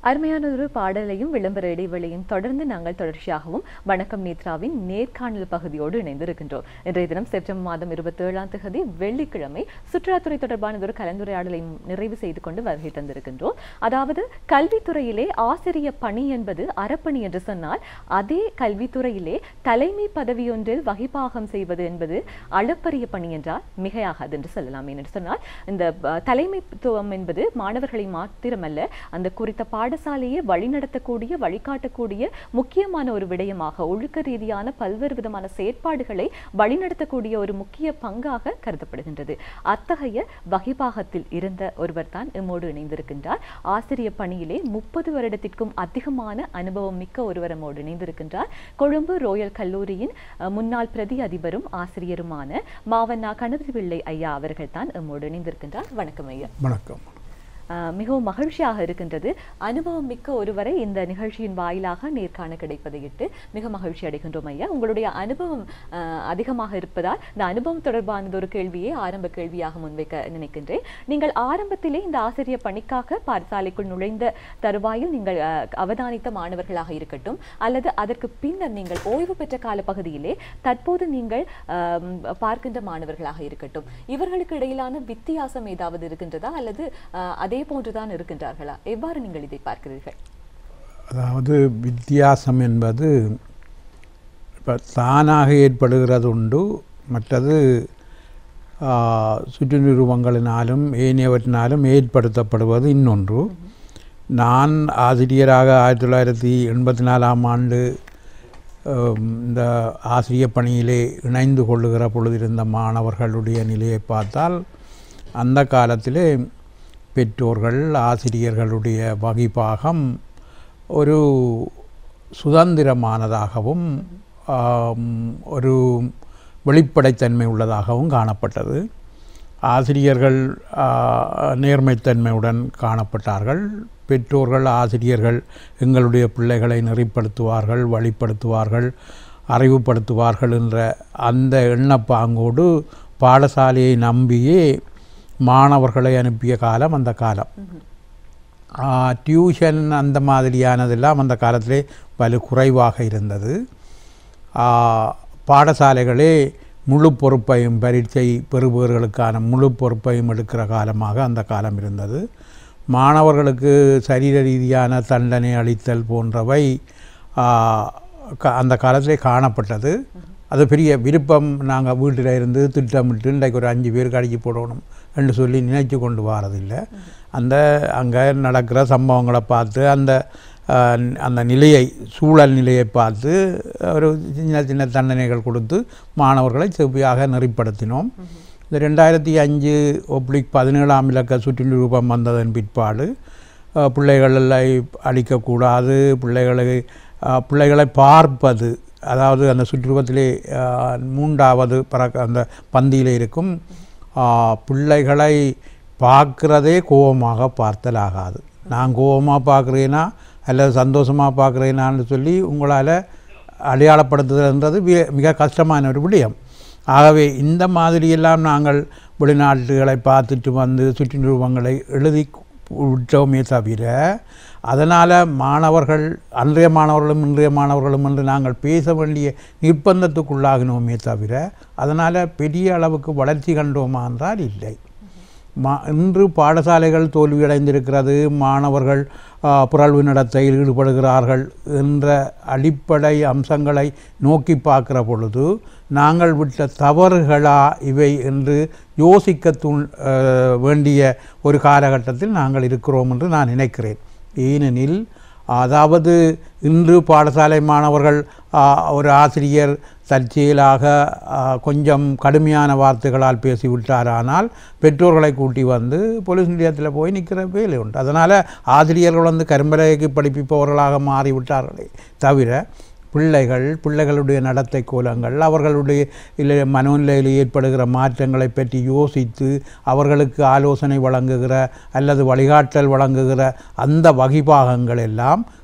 அருமையான ஒரு பாடலையும் விளம்பர இடைவெளியும் தொடர்ந்து நாங்கள் தொடர்ச்சியாகவும் வணக்கம் நேத்ராவின் நேர்காணல் பகுதியோடு இணைந்திருக்கின்றோம் இன்றைய தினம் செப்டம்பர் மாதம் இருபத்தி ஏழாம் தேதி வெள்ளிக்கிழமை சுற்றுலாத்துறை தொடர்பான ஒரு கலந்துரையாடலை நிறைவு செய்து கொண்டு வருகை தந்திருக்கின்றோம் அதாவது கல்வித்துறையிலே ஆசிரிய பணி என்பது அறப்பணி என்று சொன்னால் அதே கல்வித்துறையிலே தலைமை பதவியொன்றில் வகிப்பாகம் செய்வது என்பது அளப்பரிய பணி என்றால் மிகையாகாது என்று சொல்லலாம் என்று சொன்னால் இந்த அஹ், தலைமைத்துவம் என்பது மாணவர்களை மாத்திரமல்ல அந்த குறித்த பாடசாலையை வழிநடத்தக்கூடிய வழிகாட்டக்கூடிய முக்கியமான ஒரு விடயமாக ஒழுக்க ரீதியான பல்வேறு விதமான செயற்பாடுகளை வழிநடத்தக்கூடிய ஒரு முக்கிய பங்காக கருதப்படுகின்றது அத்தகைய வகிபாகத்தில் இருந்த ஒருவர் தான் எம்மோடு இணைந்திருக்கின்றார் ஆசிரிய பணியிலே முப்பது வருடத்திற்கும் அதிகமான அனுபவம் மிக்க ஒருவர் நம்மோடு இணைந்திருக்கின்றார் கொழும்பு ரோயல் கல்லூரியின் அஹ், முன்னாள் பிரதி அதிபரும் ஆசிரியருமான மாவண்ணா கணபதி பிள்ளை ஐயா அவர்கள் தான் எம்மோடு இணைந்திருக்கின்றார் வணக்கம் ஐயா வணக்கம் ஆஹ் மிகவும் மகிழ்ச்சியாக இருக்கின்றது அனுபவம் மிக்க ஒருவரை இந்த நிகழ்ச்சியின் வாயிலாக நேர்காண கிடைப்பதையிட்டு மிக மகிழ்ச்சி அடைகின்றோம் ஐயா உங்களுடைய அனுபவம் ஆஹ் அதிகமாக இருப்பதால் இந்த அனுபவம் தொடர்பானது ஒரு கேள்வியை ஆரம்ப கேள்வியாக முன்வைக்க நினைக்கின்றேன் நீங்கள் ஆரம்பத்திலே இந்த ஆசிரியர் பணிக்காக பாடசாலைக்குள் நுழைந்த தருவாயில் நீங்கள் ஆஹ், அவதானித்த மாணவர்களாக இருக்கட்டும் அல்லது அதற்கு பின்னர் நீங்கள் ஓய்வு பெற்ற கால பகுதியிலே தற்போது நீங்கள் ஆம், பார்க்கின்ற மாணவர்களாக இருக்கட்டும் இவர்களுக்கு இடையிலான வித்தியாசம் ஏதாவது இருக்கின்றதா அல்லது ஆஹ், அதே போன்றுதான் இருக்கின்றார்களா எவ்வாறு நீங்கள் இதை பார்க்கிறீர்கள் அதாவது வித்தியாசம் என்பது இப்போ தானாக ஏற்படுகிறது உண்டு மற்றது ஆ, சுற்று நிறுவனங்களினாலும் ஏனையவற்றினாலும் ஏற்படுத்தப்படுவது இன்னொன்று நான் ஆசிரியராக ஆயிரத்தி தொள்ளாயிரத்தி எண்பத்தி நாலாம் ஆண்டு ஆம், இந்த ஆசிரியர் பணியிலே இணைந்து கொள்ளுகிற பொழுது இருந்த மாணவர்களுடைய நிலையை பார்த்தால் அந்த காலத்திலே பெற்றோர்கள் ஆசிரியர்களுடைய வகிபாகம் ஒரு சுதந்திரமானதாகவும் ஆம், ஒரு வெளிப்படைத்தன்மை உள்ளதாகவும் காணப்பட்டது ஆசிரியர்கள் ஆ, நேர்மைத்தன்மையுடன் காணப்பட்டார்கள் பெற்றோர்கள் ஆசிரியர்கள் எங்களுடைய பிள்ளைகளை நெறிப்படுத்துவார்கள் வழிப்படுத்துவார்கள் அறிவுப்படுத்துவார்கள் என்ற அந்த எண்ணப்பாங்கோடு பாடசாலையை நம்பியே மாணவர்களை அனுப்பிய காலம் அந்த காலம் ஆ, டியூஷன் அந்த மாதிரியானதெல்லாம் அந்த காலத்திலே வலு குறைவாக இருந்தது ஆ, பாடசாலைகளே முழு பொறுப்பையும் பரீட்சை பெறுபவர்களுக்கான முழு பொறுப்பையும் எடுக்கிற காலமாக அந்த காலம் இருந்தது மாணவர்களுக்கு சரீர ரீதியான தண்டனை அளித்தல் போன்றவை ஆ, க- அந்த காலத்திலே காணப்பட்டது அது பெரிய விருப்பம் நாங்கள் வீட்டில் இருந்து திட்டமிட்டு இன்றைக்கு ஒரு அஞ்சு பேருக்கு அடிச்சு போடணும் என்று சொல்லி நினைச்சு கொண்டு வரதில்லை அந்த அங்கே நடக்கிற சம்பவங்களை பார்த்து அந்த ஆஹ், அந்த நிலையை சூழல் நிலையை பார்த்து ஒரு சின்ன சின்ன தண்டனைகள் கொடுத்து மாணவர்களை செவ்வியாக நெறிப்படுத்தினோம் இந்த ரெண்டாயிரத்தி அஞ்சு ஒப்ளிக் பதினேழாம் இலக்க சுற்று நிரூபம் வந்ததன் பிற்பாடு ஆஹ், பிள்ளைகளை அழிக்கக்கூடாது பிள்ளைகளை ஆஹ், பிள்ளைகளை பார்ப்பது அதாவது அந்த சுற்றுவத்திலே ஆஹ், மூன்றாவது பறக்க அந்த பந்தியில் இருக்கும் ஆஹ், பிள்ளைகளை பார்க்கிறதே கோபமாக பார்த்தல் ஆகாது நான் கோபமாக பார்க்குறேனா அல்லது சந்தோஷமாக பார்க்குறேனான்னு சொல்லி உங்களால் அடையாளப்படுத்துதல்ன்றது வி- மிக கஷ்டமான ஒரு விடயம் ஆகவே இந்த மாதிரியெல்லாம் நாங்கள் வெளிநாட்டுகளை பார்த்துட்டு வந்து சுற்று நிறுவனங்களை எழுதி விட்டோமே தவிர அதனால் மாணவர்கள் அன்றைய மாணவர்களும் இன்றைய மாணவர்களும் என்று நாங்கள் பேச வேண்டிய நிர்பந்தத்துக்குள்ளாகினோமே தவிர அதனால் பெரிய அளவுக்கு வளர்ச்சி கண்டோமா என்றால் இல்லை மா இன்று பாடசாலைகள் தோல்வியடைந்திருக்கிறது மாணவர்கள் ஆ, புரள்வு நடத்தையில் ஈடுபடுகிறார்கள் என்ற அடிப்படை அம்சங்களை நோக்கி பார்க்கிற பொழுது நாங்கள் விட்ட தவறுகளா இவை என்று யோசிக்க தூண் ஆ, வேண்டிய ஒரு காலகட்டத்தில் நாங்கள் இருக்கிறோம் என்று நான் நினைக்கிறேன் ஏனெனில் அதாவது இன்று பாடசாலை மாணவர்கள் ஆ, ஒரு ஆசிரியர் தற்செயலாக ஆ, கொஞ்சம் கடுமையான வார்த்தைகளால் பேசிவிட்டாரானால் பெற்றோர்களை கூட்டி வந்து போலீஸ் நிலையத்தில் போய் நிற்கிற வேலை உண்டு அதனால் ஆசிரியர்கள் வந்து கரும்பலைக்கு படிப்பிப்பவர்களாக மாறிவிட்டார்களே தவிர பிள்ளைகள் பிள்ளைகளுடைய நடத்தை கோலங்கள் அவர்களுடைய இல்லை மனோநிலையில் ஏற்படுகிற மாற்றங்களை பற்றி யோசித்து அவர்களுக்கு ஆலோசனை வழங்குகிற அல்லது வழிகாட்டல் வழங்குகிற அந்த வகிபாகங்கள் எல்லாம்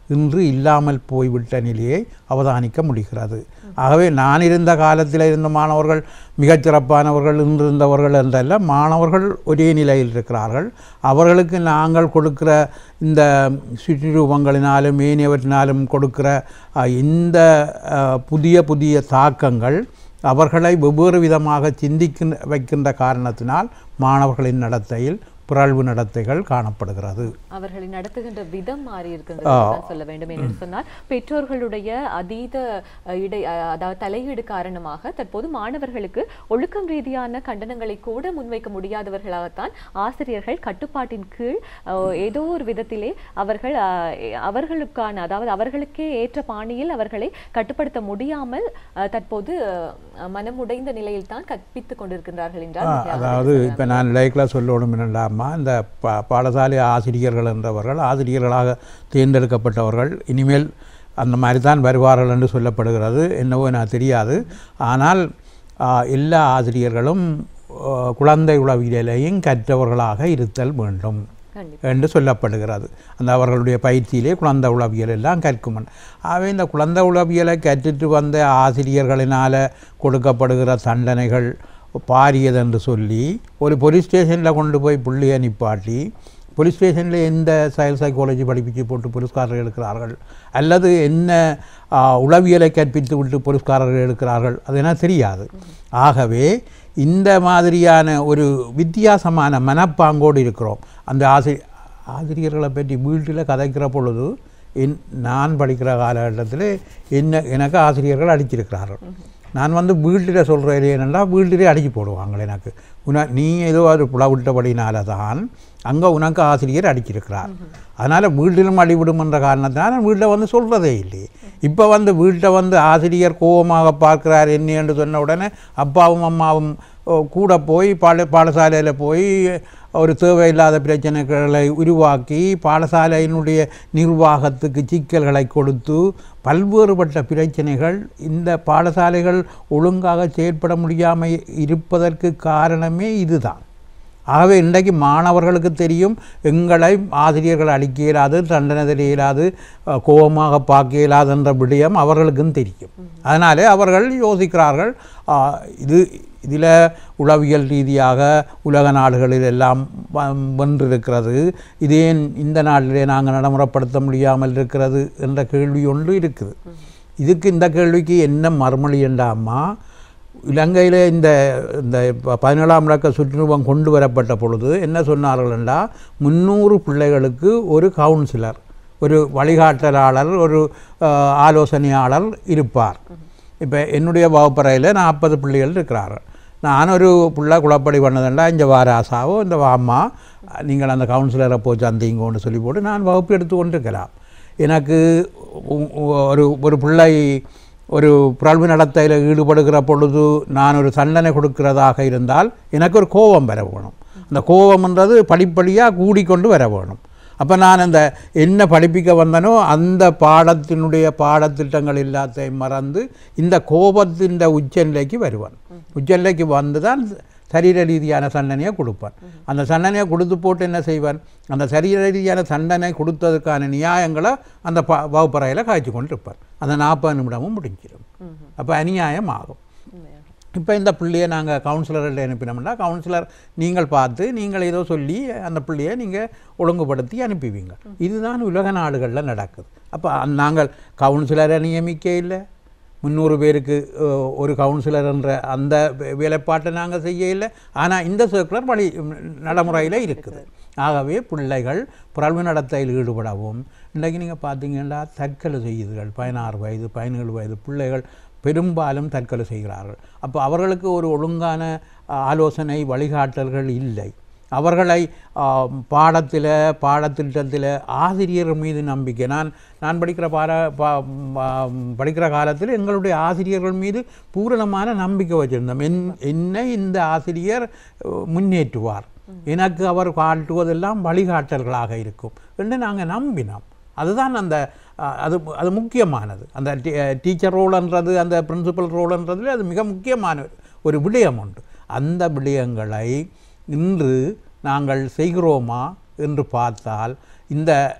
இன்று இல்லாமல் போய்விட்ட நிலையை அவதானிக்க முடிகிறது ஆகவே நான் இருந்த காலத்தில் இருந்த மாணவர்கள் மிகச் சிறப்பானவர்கள் இன்று இருந்தவர்கள் என்றல்ல மாணவர்கள் ஒரே நிலையில் இருக்கிறார்கள் அவர்களுக்கு நாங்கள் கொடுக்கிற இந்த சுற்றுரூபங்களினாலும் ஏனியவற்றினாலும் கொடுக்கிற அஹ், இந்த அஹ், புதிய புதிய தாக்கங்கள் அவர்களை வெவ்வேறு விதமாக சிந்திக்க வைக்கின்ற காரணத்தினால் மாணவர்களின் நடத்தையில் பிறழ்வு நடத்தைகள் காணப்படுகிறது அவர்களை நடத்துகின்ற விதம் மாறி இருக்கின்றது சொல்ல வேண்டும் என்று சொன்னால் பெற்றோர்களுடைய அதீத அஹ், இடை அஹ், அதாவது தலையீடு காரணமாக தற்போது மாணவர்களுக்கு ஒழுக்கம் ரீதியான கண்டனங்களை கூட முன்வைக்க முடியாதவர்களாகத்தான் ஆசிரியர்கள் கட்டுப்பாட்டின் கீழ் அஹ், ஏதோ ஒரு விதத்திலே அவர்கள் அஹ், அவர்களுக்கான அதாவது அவர்களுக்கே ஏற்ற பாணியில் அவர்களை கட்டுப்படுத்த முடியாமல் அஹ், தற்போது அஹ், மனமுடைந்த நிலையில் தான் கற்பித்துக் கொண்டிருக்கின்றார்கள் என்றால் ஆ, மிகையாக அதாவது இப்போ நான் லைக்கில் சொல்லணும் என்னடாமா இந்த பா பாடசாலை ஆசிரியர்கள் என்றவர்கள் ஆசிரியர்களாக தேர்ந்தெடுக்கப்பட்டவர்கள் இனிமேல் அந்த மாதிரி தான் வருவார்கள் என்று சொல்லப்படுகிறது என்னவோ எனக்கு தெரியாது ஆனால் ஆ, எல்லா ஆசிரியர்களும் ஆ, குழந்தை உளவியலையும் கற்றவர்களாக இருத்தல் வேண்டும் கண்டிப்பா என்று சொல்லப்படுகிறது அந்த அவர்களுடைய பயிற்சியிலே குழந்தை உளவியல் எல்லாம் கற்கும் ஆகவே இந்த குழந்தை உளவியலை கற்றுட்டு வந்த ஆசிரியர்களினால் கொடுக்கப்படுகிற தண்டனைகள் பாரியது என்று சொல்லி ஒரு போலீஸ் ஸ்டேஷனில் கொண்டு போய் புள்ளியை நிப்பாட்டி போலீஸ் ஸ்டேஷனில் எந்த சைல்ட் சைக்காலஜி படிப்பிச்சு போட்டு புரஸ்காரர்கள் எடுக்கிறார்கள் அல்லது என்ன ஆ, உளவியலை கற்பித்து விட்டு புரஸ்காரர்கள் எடுக்கிறார்கள் அது என்ன தெரியாது ஆகவே இந்த மாதிரியான ஒரு வித்தியாசமான மனப்பாங்கோடு இருக்கிறோம் அந்த ஆசி ஆசிரியர்களை பற்றி வீட்டில் கதைக்கிற பொழுது என் நான் படிக்கிற காலகட்டத்தில் என்ன எனக்கு ஆசிரியர்கள் அடிச்சிருக்கிறார்கள் நான் வந்து வீட்டில் சொல்கிறேன் என்னென்னா வீட்டிலே அடிச்சு போடுவாங்க எனக்கு உன நீ ஏதோ அது புலவிட்டபடினால தான் அங்கே உனக்கு ஆசிரியர் அடிச்சிருக்கிறார் அதனால் வீட்டிலும் அடிவிடும்ன்ற காரணத்தினால நான் வீட்டில் வந்து சொல்கிறதே இல்லையே இப்போ வந்து வீட்டை வந்து ஆசிரியர் கோபமாக பார்க்கிறார் என்ன என்று சொன்ன உடனே அப்பாவும் அம்மாவும் ஓ, கூட போய் பாட பாடசாலையில் போய் ஒரு தேவையில்லாத பிரச்சனைகளை உருவாக்கி பாடசாலையினுடைய நிர்வாகத்துக்கு சிக்கல்களை கொடுத்து பல்வேறுபட்ட பிரச்சனைகள் இந்த பாடசாலைகள் ஒழுங்காக செயற்பட முடியாமல் இருப்பதற்கு காரணமே இதுதான் ஆகவே இன்றைக்கு மாணவர்களுக்கு தெரியும் எங்களை ஆசிரியர்கள் அளிக்க இயலாது தண்டனை தெரிய இயலாது அஹ், கோபமாக பார்க்க இயலாது என்ற விடயம் அவர்களுக்கும் தெரியும் அதனாலே அவர்கள் யோசிக்கிறார்கள் ஆஹ், இது இதில் உளவியல் ரீதியாக உலக நாடுகளில் எல்லாம் வ- வென்றிருக்கிறது இது ஏன் இந்த நாட்டிலே நாங்கள் நடைமுறைப்படுத்த முடியாமல் இருக்கிறது என்ற கேள்வி ஒன்று இருக்குது இதுக்கு இந்த கேள்விக்கு என்ன மறுமொழி என்றாம்மா இலங்கையில் இந்த இந்த ப- பதினேழாம் இலக்க சுற்றுருவம் கொண்டு வரப்பட்ட பொழுது என்ன சொன்னார்கள் என்றால் முந்நூறு பிள்ளைகளுக்கு ஒரு கவுன்சிலர் ஒரு வழிகாட்டலாளர் ஒரு அஹ், ஆலோசனையாளர் இருப்பார் இப்போ என்னுடைய வகுப்பறையில் நாற்பது பிள்ளைகள் இருக்கிறார்கள் நான் ஒரு பிள்ளை குழப்படி பண்ணதுண்டா இந்த வாராசாவோ இந்த வாம்மா நீங்கள் அந்த கவுன்சிலரை போய் சந்திங்கன்னு சொல்லி போட்டு நான் வகுப்பு எடுத்து கொண்டிருக்கலாம் எனக்கு உ- உ- ஒரு ஒரு பிள்ளை ஒரு புரள்வு நடத்தையில் ஈடுபடுகிற பொழுது நான் ஒரு தண்டனை கொடுக்கிறதாக இருந்தால் எனக்கு ஒரு கோபம் வர வேணும் அந்த கோபம்ன்றது படிப்படியாக கூடிக்கொண்டு வர வேணும் அப்போ நான் அந்த என்ன படிப்பிக்க வந்தனோ அந்த பாடத்தினுடைய பாடத்திட்டங்கள் எல்லாத்தையும் மறந்து இந்த கோபத்தின் உச்சநிலைக்கு வருவேன் உச்சநிலைக்கு வந்து தான் சரீர ரீதியான தண்டனையை கொடுப்பான் அந்த தண்டனையை கொடுத்து போட்டு என்ன செய்வான் அந்த சரீர ரீதியான தண்டனை கொடுத்ததுக்கான நியாயங்களை அந்த ப வகுப்பறையில் காய்ச்சி கொண்டு இருப்பார் அந்த நாற்பது நிமிடமும் முடிஞ்சிடும் அப்போ அநியாயம் ஆகும் இப்போ இந்த பிள்ளையை நாங்கள் கவுன்சிலர்கிட்ட அனுப்பினோம்னா கவுன்சிலர் நீங்கள் பார்த்து நீங்கள் ஏதோ சொல்லி அந்த பிள்ளையை நீங்கள் ஒழுங்குபடுத்தி அனுப்புவீங்க இதுதான் உலக நாடுகளில் நடக்குது அப்போ நாங்கள் கவுன்சிலரை நியமிக்க இல்லை முந்நூறு பேருக்கு அஹ், ஒரு கவுன்சிலர் என்ற அந்த வே- வேலைப்பாட்டை நாங்கள் செய்ய இல்லை ஆனால் இந்த சர்க்குலர் வழி நடைமுறையில் இருக்குது ஆகவே பிள்ளைகள் புறல்வு நடத்தையில் ஈடுபடவும் இன்றைக்கு நீங்கள் பார்த்தீங்கன்னா தற்கொலை செய்யுதுகள் பதினாறு வயது பதினேழு வயது பிள்ளைகள் பெரும்பாலும் தற்கொலை செய்கிறார்கள் அப்போ அவர்களுக்கு ஒரு ஒழுங்கான அஹ், ஆலோசனை வழிகாட்டல்கள் இல்லை அவர்களை பாடத்தில் பாடத்திட்டத்தில் ஆசிரியர் மீது நம்பிக்கை நான் நான் படிக்கிற பாட பா பா- படிக்கிற காலத்தில் எங்களுடைய ஆசிரியர்கள் மீது பூரணமான நம்பிக்கை வச்சுருந்தோம் என் என்னை இந்த ஆசிரியர் அஹ், முன்னேற்றுவார் எனக்கு அவர் காட்டுவதெல்லாம் வழிகாட்டல்களாக இருக்கும் என்று நாங்கள் நம்பினோம் அதுதான் அந்த அஹ், அது அது முக்கியமானது அந்த டீச்சர் ரோல்ன்றது அந்த பிரின்சிபல் ரோல்ன்றதுல அது மிக முக்கியமான ஒரு விடயம் உண்டு அந்த விடயங்களை இன்று நாங்கள் செய்கிறோமா என்று பார்த்தால் இந்த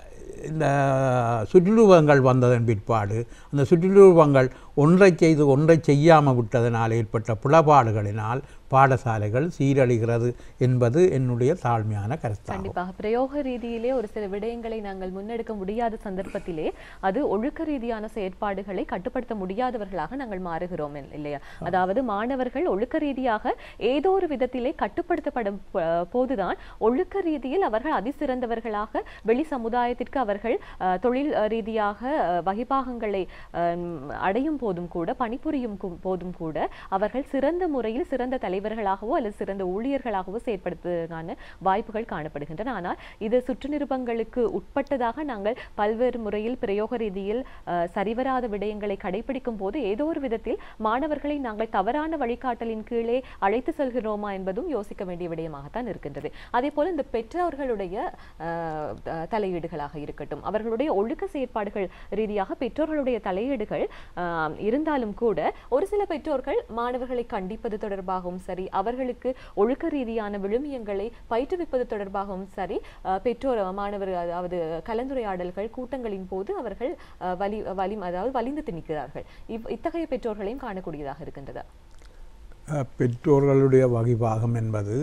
இந்த சுற்றுருவங்கள் வந்ததன் பிற்பாடு அந்த சுற்றுருவங்கள் ஒன்றை செய்து ஒன்றை செய்யாமல் விட்டதனால் ஏற்பட்ட புலப்பாடுகளினால் பாடசாலைகள் சீரழிகிறது என்பது என்னுடைய தாழ்மையான கருத்தாகும் கண்டிப்பாக பிரயோக ரீதியிலே ஒரு சில விடயங்களை நாங்கள் முன்னெடுக்க முடியாத சந்தர்ப்பத்திலே அது ஒழுக்க ரீதியான செயற்பாடுகளை கட்டுப்படுத்த முடியாதவர்களாக நாங்கள் மாறுகிறோம் இல்- இல்லையா அதாவது மாணவர்கள் ஒழுக்க ரீதியாக ஏதோ ஒரு விதத்திலே கட்டுப்படுத்தப்படும் ப- போதுதான் ஒழுக்க ரீதியில் அவர்கள் அதிசிறந்தவர்களாக வெளி சமுதாயத்திற்கு அவர்கள் அஹ், தொழில் அஹ், ரீதியாக அஹ், வகிபாகங்களை அஹ், அடையும் போதும் கூட பணிபுரியும் கு- போதும் கூட அவர்கள் சிறந்த முறையில் சிறந்த தலைவர்களாகவோ அல்லது சிறந்த ஊழியர்களாகவோ செயற்படுத்துவதற்கான வாய்ப்புகள் காணப்படுகின்றன ஆனால் இது சுற்று நிருபங்களுக்கு உட்பட்டதாக நாங்கள் பல்வேறு முறையில் பிரயோக ரீதியில் அஹ், சரிவராத விடயங்களை கடைபிடிக்கும் போது ஏதோ ஒரு விதத்தில் மாணவர்களை நாங்கள் தவறான வழிகாட்டலின் கீழே அழைத்து செல்கிறோமா என்பதும் யோசிக்க வேண்டிய விடயமாகத்தான் இருக்கின்றது அதே போல இந்த பெற்றோர்களுடைய அஹ், த- தலையீடுகளாக இருக்கட்டும் அவர்களுடைய ஒழுக்க செயற்பாடுகள் ரீதியாக பெற்றோர்களுடைய தலையீடுகள் ஆஹ், இருந்தாலும் கூட ஒரு சில பெற்றோர்கள் மாணவர்களை கண்டிப்பது தொடர்பாகவும் சரி அவர்களுக்கு ஒழுக்க ரீதியான விழுமியங்களை பயிற்றுவிப்பது தொடர்பாகவும் சரி ஆஹ், பெற்றோர் மாணவர் அதாவது கலந்துரையாடல்கள் கூட்டங்களின் போது அவர்கள் ஆஹ், வலி வலி அதாவது வலிந்து திணிக்கிறார்கள் இவ் இத்தகைய பெற்றோர்களையும் காணக்கூடியதாக இருக்கின்றதா அஹ், பெற்றோர்களுடைய வகிபாகம் என்பது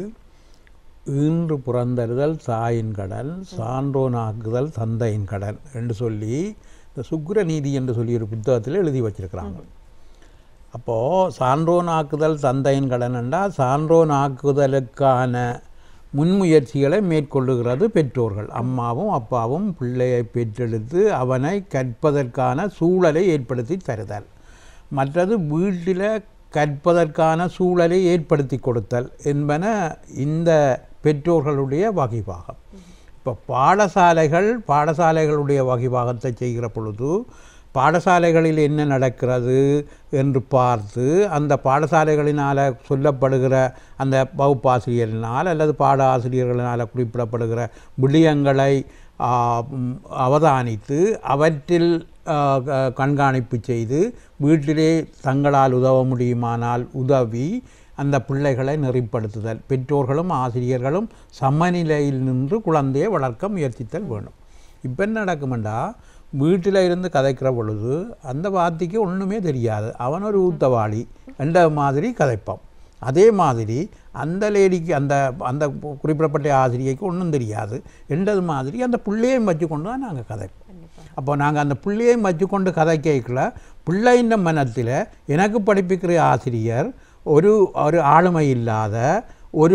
ஈன்று புறந்தறுதல் தாயின் கடன் சான்றோனாக்குதல் தந்தையின் கடன் என்று சொல்லி இந்த சுக்கிர நீதி என்று சொல்லி ஒரு புத்தகத்தில் எழுதி வச்சிருக்கிறாங்க அப்போது சான்றோனாக்குதல் தந்தையின் கடன் என்றால் சான்றோனாக்குதலுக்கான முன்முயற்சிகளை மேற்கொள்ளுகிறது பெற்றோர்கள் அம்மாவும் அப்பாவும் பிள்ளையை பெற்றெடுத்து அவனை கற்பதற்கான சூழலை ஏற்படுத்தி தருதல் மற்றது வீட்டில் கற்பதற்கான சூழலை ஏற்படுத்தி கொடுத்தல் என்பன இந்த பெற்றோர்களுடைய வகைபாகம் இப்போ பாடசாலைகள் பாடசாலைகளுடைய வகைபாகத்தை செய்கிற பொழுது பாடசாலைகளில் என்ன நடக்கிறது என்று பார்த்து அந்த பாடசாலைகளினால் சொல்லப்படுகிற அந்த வகுப்பாசிரியரினால் அல்லது பாட ஆசிரியர்களினால் குறிப்பிடப்படுகிற விடயங்களை ஆ, ம், அவதானித்து அவற்றில் ஆ, க- கண்காணிப்பு செய்து வீட்டிலே தங்களால் உதவ முடியுமானால் உதவி அந்த பிள்ளைகளை நெறிப்படுத்துதல் பெற்றோர்களும் ஆசிரியர்களும் சமநிலையில் நின்று குழந்தையை வளர்க்க முயற்சித்தல் வேணும் இப்போ என்ன நடக்குமெண்டா வீட்டில் இருந்து கதைக்கிற பொழுது அந்த வார்த்தைக்கு ஒன்றுமே தெரியாது அவன் ஒரு ஊத்தவாளி என்ற மாதிரி கதைப்பான் அதே மாதிரி அந்த லேடிக்கு அந்த அந்த குறிப்பிடப்பட்ட ஆசிரியைக்கு ஒன்றும் தெரியாது என்றது மாதிரி அந்த பிள்ளையையும் வச்சுக்கொண்டு தான் நாங்கள் கதைப்போம் அப்போ நாங்கள் அந்த பிள்ளையையும் வச்சுக்கொண்டு கதை கேட்கல பிள்ளையின் மனத்தில் எனக்கு படிப்பிக்கிற ஆசிரியர் ஒரு ஒரு ஆளுமை இல்லாத ஒரு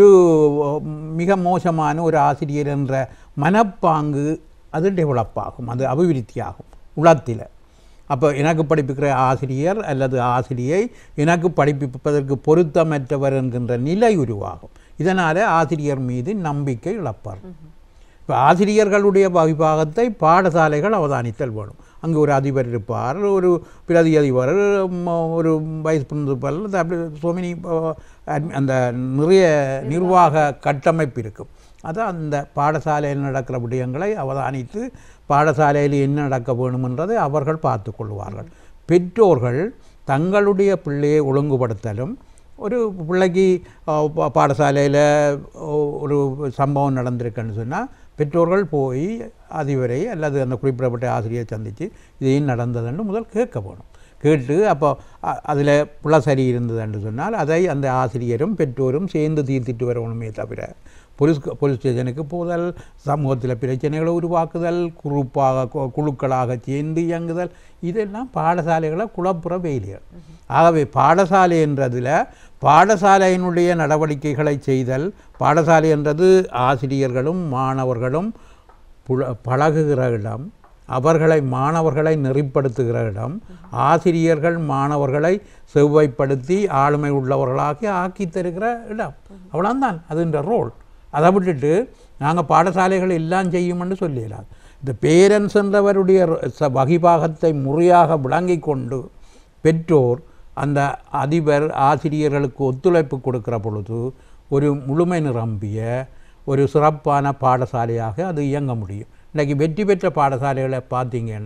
மிக மோசமான ஒரு ஆசிரியர் என்ற மனப்பாங்கு அது டெவலப் ஆகும் அது அபிவிருத்தி ஆகும் உளத்தில் அப்போ எனக்கு படிப்பிக்கிற ஆசிரியர் அல்லது ஆசிரியை எனக்கு படிப்பிப்பதற்கு பொருத்தமற்றவர் என்கின்ற நிலை உருவாகும் இதனால் ஆசிரியர் மீது நம்பிக்கை இழப்பார் இப்போ ஆசிரியர்களுடைய விபாகத்தை பாடசாலைகள் அவதானித்தல் வேணும் அங்கே ஒரு அதிபர் இருப்பார் ஒரு பிரதி அதிபர் ம், ஒரு வைஸ் பிரின்சிபல் அப்படி so many, uh, admi- அந்த நிறைய நிர்வாக கட்டமைப்பு இருக்கும் அது அந்த பாடசாலையில் நடக்கிற விடயங்களை அவதானித்து பாடசாலையில் என்ன நடக்க வேணுமென்றதை அவர்கள் பார்த்து கொள்வார்கள் பெற்றோர்கள் தங்களுடைய பிள்ளையை ஒழுங்குபடுத்தலும் ஒரு பிள்ளைக்கு பாடசாலையில் ஒரு சம்பவம் நடந்திருக்குன்னு சொன்னால் பெற்றோர்கள் போய் அதிபரை அல்லது அந்த குறிப்பிடப்பட்ட ஆசிரியை சந்தித்து இது ஏன் நடந்ததுன்னு முதல் கேட்க போகணும் கேட்டு அப்போ அதில் புள்ள சரி இருந்ததுன்னு சொன்னால் அதை அந்த ஆசிரியரும் பெற்றோரும் சேர்ந்து தீர்த்திட்டு வரணுமே தவிர போலீஸ் போலீஸ் ஸ்டேஷனுக்கு போதல் சமூகத்தில் பிரச்சனைகளை உருவாக்குதல் குரூப்பாக கு- குழுக்களாக சேர்ந்து இயங்குதல் இதெல்லாம் பாடசாலைகளை குழப்புற வேலைகள் ஆகவே பாடசாலை என்றதில் பாடசாலையினுடைய நடவடிக்கைகளை செய்தல் பாடசாலை என்றது ஆசிரியர்களும் மாணவர்களும் புல- பழகுகிற இடம் அவர்களை மாணவர்களை நெறிப்படுத்துகிற இடம் ஆசிரியர்கள் மாணவர்களை செவ்வாய்ப்படுத்தி ஆளுமை உள்ளவர்களாக்கி ஆக்கி தருகிற இடம் அவ்வளோதான் அதுன்ற ரோல் அதை விட்டுட்டு நாங்கள் பாடசாலைகள் எல்லாம் செய்யும்னு சொல்லிடலாம் இந்த பேரண்ட்ஸ் என்றவருடைய ச- வகிபாகத்தை முறையாக விளங்கி கொண்டு பெற்றோர் அந்த அதிபர் ஆசிரியர்களுக்கு ஒத்துழைப்பு கொடுக்கிற பொழுது ஒரு முழுமை நிரம்பிய ஒரு சிறப்பான பாடசாலையாக அது இயங்க முடியும் இன்றைக்கி வெற்றி பெற்ற பாடசாலைகளை பார்த்தீங்கன்னா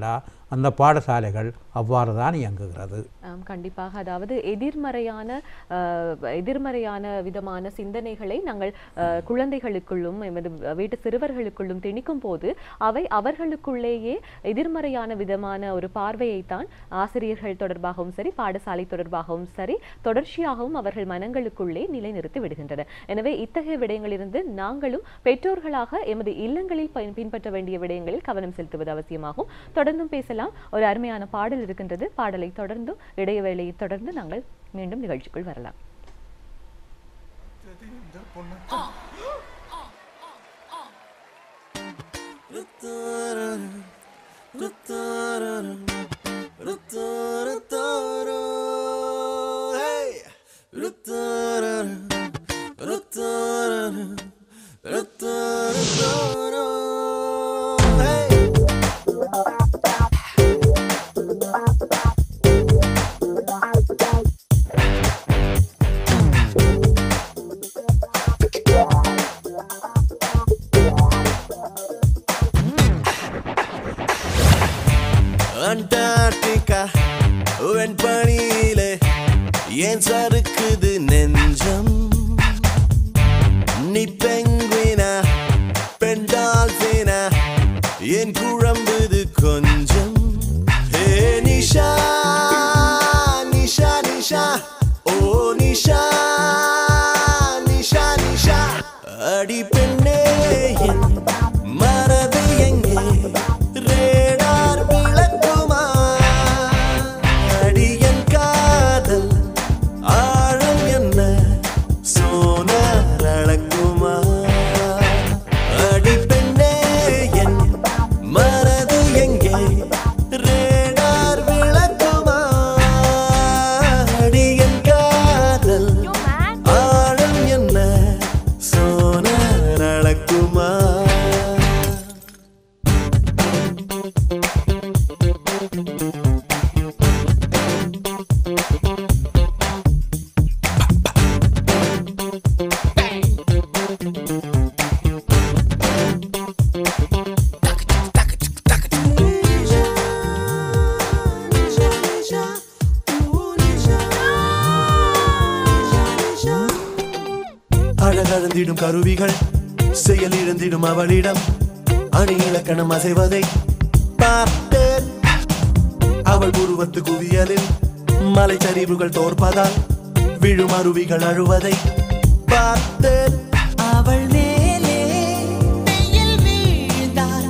அந்த பாடசாலைகள் அவ்வாறு தான் இயங்குகிறது ஆம், கண்டிப்பாக அதாவது எதிர்மறையான அஹ், எதிர்மறையான விதமான சிந்தனைகளை நாங்கள் அஹ், குழந்தைகளுக்குள்ளும் எமது வீட்டு சிறுவர்களுக்குள்ளும் திணிக்கும் போது அவை அவர்களுக்குள்ளேயே எதிர்மறையான விதமான ஒரு பார்வையைத்தான் ஆசிரியர்கள் தொடர்பாகவும் சரி பாடசாலை தொடர்பாகவும் சரி தொடர்ச்சியாகவும் அவர்கள் மனங்களுக்குள்ளே நிலைநிறுத்தி விடுகின்றன எனவே இத்தகைய விடயங்களிலிருந்து நாங்களும் பெற்றோர்களாக எமது இல்லங்களில் பயன் பின்பற்ற வேண்டிய விடயங்களில் கவனம் செலுத்துவது அவசியமாகும் தொடர்ந்தும் பேசலாம் ஒரு அருமையான பாடல் இருக்கின்றது பாடலை தொடர்ந்தும் இடைவேளையை தொடர்ந்து நாங்கள் மீண்டும் நிகழ்ச்சிக்குள் வரலாம் அண்டார்டிகா வெண்பனியிலே ஏன் சறுக்குது நெஞ்சம் நீ பெங்குவினா பெண் டால்பினா ஏன் குழம்புது கொஞ்சம் ஹே நிஷா நிஷா நிஷா ஓ நிஷா நிஷா நிஷா அடி பெண்ணே என் மனது எங்கே ரேடார் விளக்குமா அடியன் காதல் ஆழம் என்ன சோனார் அளக்குமா அடி பெண்ணே என் மனது எங்கே ரேடார் விளக்குமா அடியன் காதல் ஆழம் என்ன சோனார் அளக்குமா அழகழந்திடும் கருவிகள் செயல் இழந்திடும் அவளிடம் அணி இலக்கணம் அசைவதை பார்த்தேன் அவள் உருவத்து குவியலில் மலைச்சரிவுகள் தோற்பதால் விழும் அருவிகள் அழுவதை பார்த்தேன் அவள் மேலே வெயில் வீழ்ந்தார்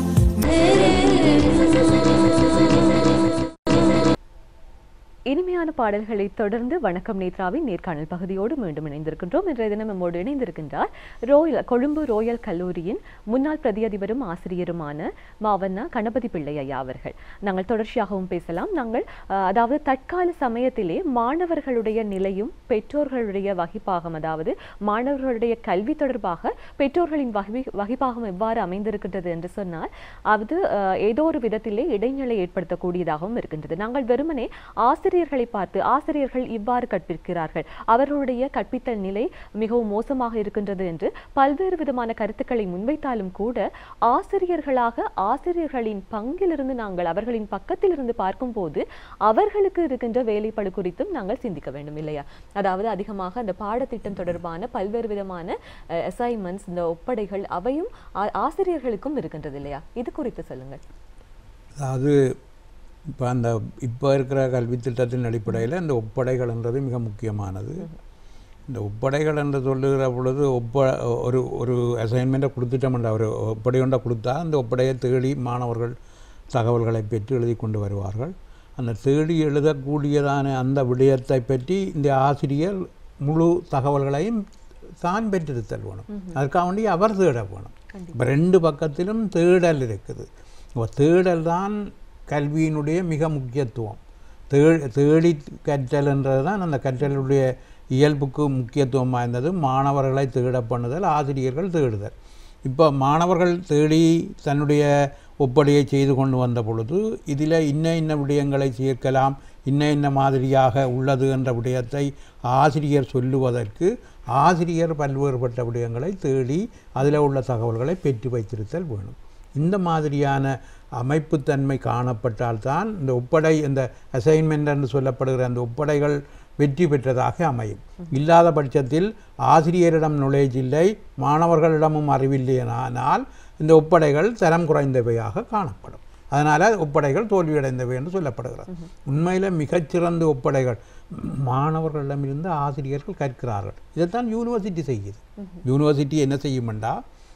இனிமையான பாடல்களை தொடர்ந்து வணக்கம் நேத்ராவின் நேர்காணல் பகுதியோடு மீண்டும் இணைந்திருக்கின்றோம் இன்றைய தினம் நம்மோடு இணைந்திருக்கின்றார் ரோயல் கொழும்பு ரோயல் கல்லூரியின் முன்னாள் பிரதியதிபரும் ஆசிரியருமான மாவண்ணா கணபதி பிள்ளை ஐயா அவர்கள் நாங்கள் தொடர்ச்சியாகவும் பேசலாம் நாங்கள் அஹ், அதாவது தற்கால சமயத்திலே மாணவர்களுடைய நிலையும் பெற்றோர்களுடைய வகிப்பாகம் அதாவது மாணவர்களுடைய கல்வி தொடர்பாக பெற்றோர்களின் வகி வகிப்பாகம் எவ்வாறு அமைந்திருக்கின்றது என்று சொன்னால் அது அஹ், ஏதோ ஒரு விதத்திலே இடைநிலை ஏற்படுத்தக்கூடியதாகவும் இருக்கின்றது நாங்கள் வெறுமனே ஆசிரியர்களை பார்த்து ஆசிரியர்கள் இவ்வாறு கற்பிக்கிறார்கள் அவர்களுடைய கற்பித்தல் நிலை மிகவும் மோசமாக இருக்கின்றது என்று பல்வேறு விதமான கருத்துக்களை முன்வைத்தாலும் கூட ஆசிரியர்களாக ஆசிரியர்களின் பங்கிலிருந்து நாங்கள் அவர்களின் பக்கத்திலிருந்து பார்க்கும்போது அவர்களுக்கு இருக்கின்ற வேலைப்பளு குறித்தும் நாங்கள் சிந்திக்க வேண்டும் இல்லையா அதாவது அதிகமாக அந்த பாடத்திட்டம் தொடர்பான பல்வேறு விதமான அசைன்மெண்ட்ஸ் இந்த ஒப்படைகள் அவையும் ஆ- ஆசிரியர்களுக்கும் இருக்கின்றது இல்லையா இது குறித்து சொல்லுங்கள் அதாவது இப்போ அந்த இப்போ இருக்கிற கல்வி திட்டத்தின் அடிப்படையில் இந்த ஒப்படைகள்ன்றது மிக முக்கியமானது இந்த ஒப்படைகள் என்று சொல்லுகிற பொழுது ஒப்ப ஒரு ஒரு அசைன்மெண்ட்டை கொடுத்துட்டோம்ன்ற ஒரு ஒப்படை ஒன்றை கொடுத்தா அந்த ஒப்படையை தேடி மாணவர்கள் தகவல்களை பெற்று எழுதி கொண்டு வருவார்கள் அந்த தேடி எழுதக்கூடியதான அந்த விடயத்தை பற்றி இந்த ஆசிரியர் முழு தகவல்களையும் தான் பெற்றிருத்தல் வேணும் அதுக்காக வேண்டி அவர் தேட வேணும் இப்போ ரெண்டு பக்கத்திலும் தேடல் இருக்குது இப்போ தேடல் தான் கல்வியினுடைய மிக முக்கியத்துவம் தே தேடி கற்றல்ன்றது தான் அந்த கற்றலுடைய இயல்புக்கு முக்கியத்துவம் வாய்ந்தது மாணவர்களை தேட பண்ணுதல் ஆசிரியர்கள் தேடுதல் இப்போ மாணவர்கள் தேடி தன்னுடைய ஒப்படையை செய்து கொண்டு வந்த பொழுது இதில் இன்ன இன்ன விடயங்களை சேர்க்கலாம் இன்ன இன்ன மாதிரியாக உள்ளது என்ற விடயத்தை ஆசிரியர் சொல்லுவதற்கு ஆசிரியர் பல்வேறுபட்ட விடயங்களை தேடி அதில் உள்ள தகவல்களை பெற்று வைத்திருத்தல் வேணும் இந்த மாதிரியான அமைப்புத்தன்மை காணப்பட்டால்தான் இந்த ஒப்படை இந்த அசைன்மெண்ட் என்று சொல்லப்படுகிற அந்த ஒப்படைகள் வெற்றி பெற்றதாக அமையும் இல்லாத பட்சத்தில் ஆசிரியரிடம் knowledge இல்லை மாணவர்களிடமும் அறிவில்லையானால் இந்த ஒப்படைகள் தரம் குறைந்தவையாக காணப்படும் அதனால் ஒப்படைகள் தோல்வியடைந்தவை என்று சொல்லப்படுகிறது உண்மையில் மிகச்சிறந்த ஒப்படைகள் மாணவர்களிடமிருந்து ஆசிரியர்கள் கற்கிறார்கள் இதைத்தான் யூனிவர்சிட்டி செய்யுது யூனிவர்சிட்டி என்ன செய்யுமெண்டா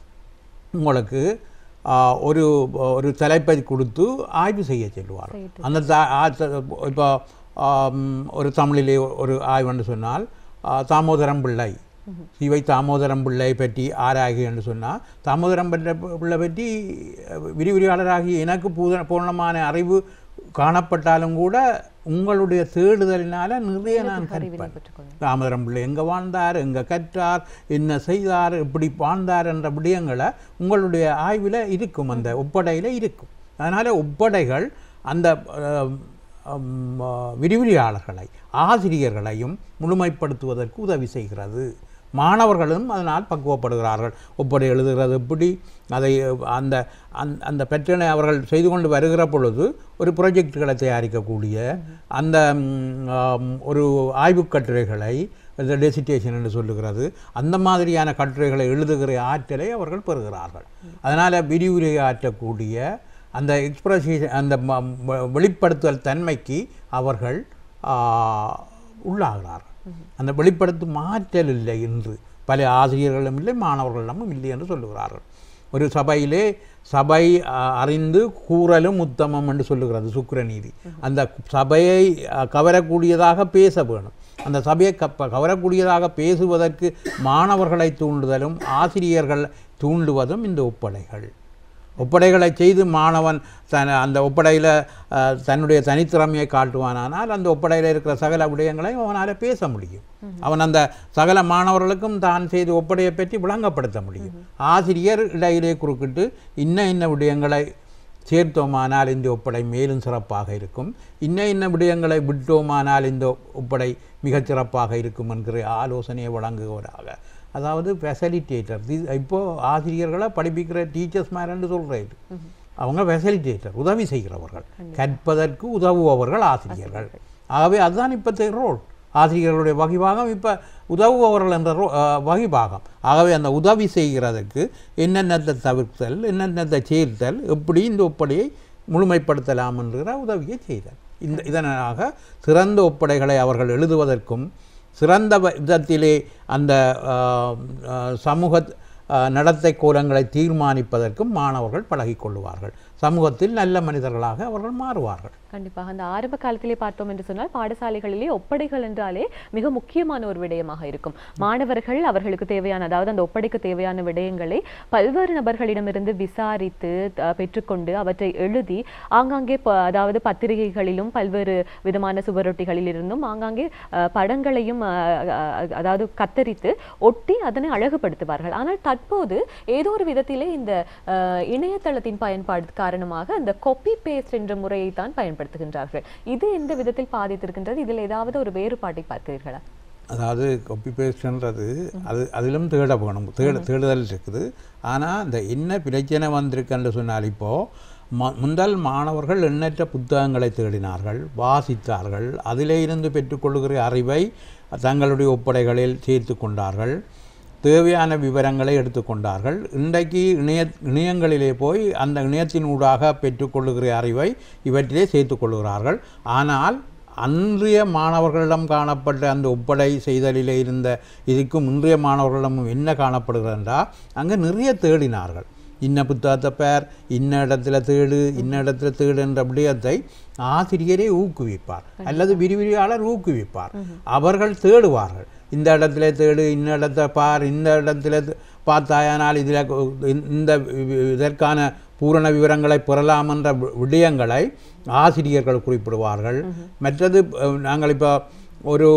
உங்களுக்கு ஆ, ஒரு ஒரு தலைப்பை கொடுத்து ஆய்வு செய்ய சொல்லுவார் அந்த த- ஆ- த- இப்போ ஆம், ஒரு தமிழிலே ஒரு ஆய்வுன்னு சொன்னால் ஆ, தாமோதரம் பிள்ளை சிவை தாமோதரம் பிள்ளை பற்றி ஆராய்கு என்று சொன்னால் தாமோதரம் பிள்ளை பிள்ளை பற்றி அஹ், விரிவுரையாளராகிய எனக்கு பூத பூர்ணமான அறிவு காணப்பட்டாலும் கூட உங்களுடைய தேடுதலினால நிறைய நான் கற்பேன் பெற்றுக்கொள்ளும் தாமோதரம் பிள்ளை எங்கே வாழ்ந்தார் எங்கே கற்றார் என்ன செய்தார் இப்படி வாழ்ந்தார் என்ற விடயங்களை உங்களுடைய ஆய்வில் இருக்கும் அந்த ஒப்படையில் இருக்கும் அதனால் ஒப்படைகள் அந்த அஹ், ஹம், அஹ், விரிவுரையாளர்களை ஆசிரியர்களையும் முழுமைப்படுத்துவதற்கு உதவி செய்கிறது மாணவர்களும் அதனால் பக்குவப்படுகிறார்கள் ஒப்படை எழுதுகிறது எப்படி அதை அந்த அந்த- அந்த பிரச்சனை அவர்கள் செய்து கொண்டு வருகிற பொழுது ஒரு ப்ராஜெக்டுகளை தயாரிக்கக்கூடிய அந்த ம், ஆம், ஒரு ஆய்வுக் கட்டுரைகளை டெசிட்டேஷன் என்று சொல்லுகிறது அந்த மாதிரியான கட்டுரைகளை எழுதுகிற ஆற்றலை அவர்கள் பெறுகிறார்கள் அதனால் விரிவுரை ஆற்றக்கூடிய அந்த எக்ஸ்பிரஷன் அந்த ம- ம- வெளிப்படுத்தல் தன்மைக்கு அவர்கள் ஆ, உள்ளாகிறார்கள் அந்த வெளிப்படுத்தும் ஆற்றல் இல்லை என்று பல ஆசிரியர்களும் இல்லை மாணவர்களிடமும் இல்லை என்று சொல்லுகிறார்கள் ஒரு சபையிலே சபை அ, அறிந்து கூறலும் உத்தமம் என்று சொல்லுகிறது சுக்கிரநீதி அந்த சபையை அ, கவரக்கூடியதாக பேச வேணும் அந்த சபையை கப்ப கவரக்கூடியதாக பேசுவதற்கு மாணவர்களை தூண்டுதலும் ஆசிரியர்கள் தூண்டுவதும் இந்த ஒப்படைகள் ஒப்படைகளை செய்து மாணவன் தன் அந்த ஒப்படையில் தன்னுடைய தனித்திறமையை காட்டுவானானால் அந்த ஒப்படையில் இருக்கிற சகல விடயங்களையும் அவனால் பேச முடியும் அவன் அந்த சகல மாணவர்களுக்கும் தான் செய்த ஒப்படையை பற்றி விளங்கப்படுத்த முடியும் ஆசிரியர் இடையிலே குறுக்கிட்டு இன்ன இன்ன விடயங்களை சேர்த்தோமானால் இந்த ஒப்படை மேலும் சிறப்பாக இருக்கும் இன்ன இன்ன விடயங்களை விட்டோமானால் இந்த ஒப்படை மிகச் சிறப்பாக இருக்கும் என்கிற ஆலோசனையை வழங்குவதாக அதாவது ஃபெசிலிட்டேட்டர் இப்போ ஆசிரியர்களை படிப்பிக்கிற டீச்சர்ஸ் மேரன்னு சொல்கிறேன் அவங்க ஃபெசிலிட்டேட்டர் உதவி செய்கிறவர்கள் கற்பதற்கு உதவுபவர்கள் ஆசிரியர்கள் ஆகவே அதுதான் இப்போ ரோல் ஆசிரியர்களுடைய வகிபாகம் இப்போ உதவுபவர்கள் என்ற ரோ- அஹ், வகிபாகம் ஆகவே அந்த உதவி செய்கிறதுக்கு என்னென்னத்தை தவிர்த்தல் என்னென்னத்தை சேர்த்தல் எப்படி இந்த ஒப்படையை முழுமைப்படுத்தலாம் என்கிற உதவியை செய்தல் இந்த இதனாக சிறந்த ஒப்படைகளை அவர்கள் எழுதுவதற்கும் சிறந்த வ- விதத்திலே அந்த ஆஹ், ஆஹ், சமூக ஆஹ், நடத்தை கோலங்களை தீர்மானிப்பதற்கும் மாணவர்கள் பழகிக் கொள்ளுவார்கள் சமூகத்தில் நல்ல மனிதர்களாக அவர்கள் மாறுவார்கள் கண்டிப்பாக அந்த ஆரம்ப காலத்திலே பார்த்தோம் என்று சொன்னால் பாடசாலைகளிலே ஒப்படைகள் என்றாலே மிக முக்கியமான ஒரு விடயமாக இருக்கும் மாணவர்கள் அவர்களுக்கு தேவையான அதாவது அந்த ஒப்படைக்கு தேவையான விடயங்களை பல்வேறு நபர்களிடமிருந்து விசாரித்து அஹ், பெற்றுக்கொண்டு அவற்றை எழுதி ஆங்காங்கே ப- அதாவது பத்திரிகைகளிலும் பல்வேறு விதமான சுவரொட்டிகளில் இருந்தும் ஆங்காங்கே அஹ், படங்களையும் அஹ், அஹ், அதாவது கத்தரித்து ஒட்டி அதனை அழகுபடுத்துவார்கள் ஆனால் தற்போது ஏதோ ஒரு விதத்திலே இந்த அஹ், இணையதளத்தின் பயன்பாடு காரணமாக அந்த கொப்பி பேஸ்ட் என்ற முறையை தான் பயன்படுத்துகின்றார்கள் இது எந்த விதத்தில் பாதித்திருக்கின்றது இதில் ஏதாவது ஒரு வேறுபாட்டை பார்க்கிறீர்களா அதாவது காப்பி பேஸ்ட்ன்றது அது அதிலும் தேட வேணும் தேட தேடுதல் இருக்குது ஆனால் இந்த என்ன பிரச்சனை வந்திருக்குன்னு சொன்னால் இப்போது ம முதல் மாணவர்கள் எண்ணற்ற புத்தகங்களை தேடினார்கள் வாசித்தார்கள் அதிலே இருந்து பெற்றுக்கொள்கிற அறிவை தங்களுடைய ஒப்படைகளில் சேர்த்து கொண்டார்கள் தேவையான விவரங்களை எடுத்துக்கொண்டார்கள் இன்றைக்கு இணைய இணையங்களிலே போய் அந்த இணையத்தின் ஊடாக பெற்றுக்கொள்ளுகிற அறிவை இவற்றிலே சேர்த்துக் கொள்கிறார்கள் ஆனால் அன்றைய மாணவர்களிடம் காணப்பட்ட அந்த ஒப்படை செய்தலிலே இருந்த இதுக்கும் இன்றைய மாணவர்களிடமும் என்ன காணப்படுகிறது என்றால் அங்கே நிறைய தேடினார்கள் இன்ன புத்தகத்தை பேர் இன்ன இடத்துல தேடு இன்ன இடத்துல தேடு என்ற விடயத்தை ஆசிரியரே ஊக்குவிப்பார் அல்லது விரிவிரியாளர் ஊக்குவிப்பார் அவர்கள் தேடுவார்கள் இந்த இடத்துல தேடு இந்த இடத்த பார் இந்த இடத்துல த- பார்த்தாயானால் இதில் இந்த வி- இதற்கான பூரண விவரங்களை பெறலாம் என்ற வி- விடயங்களை ஆசிரியர்கள் குறிப்பிடுவார்கள் மற்றது அஹ், நாங்கள் இப்போ ஒரு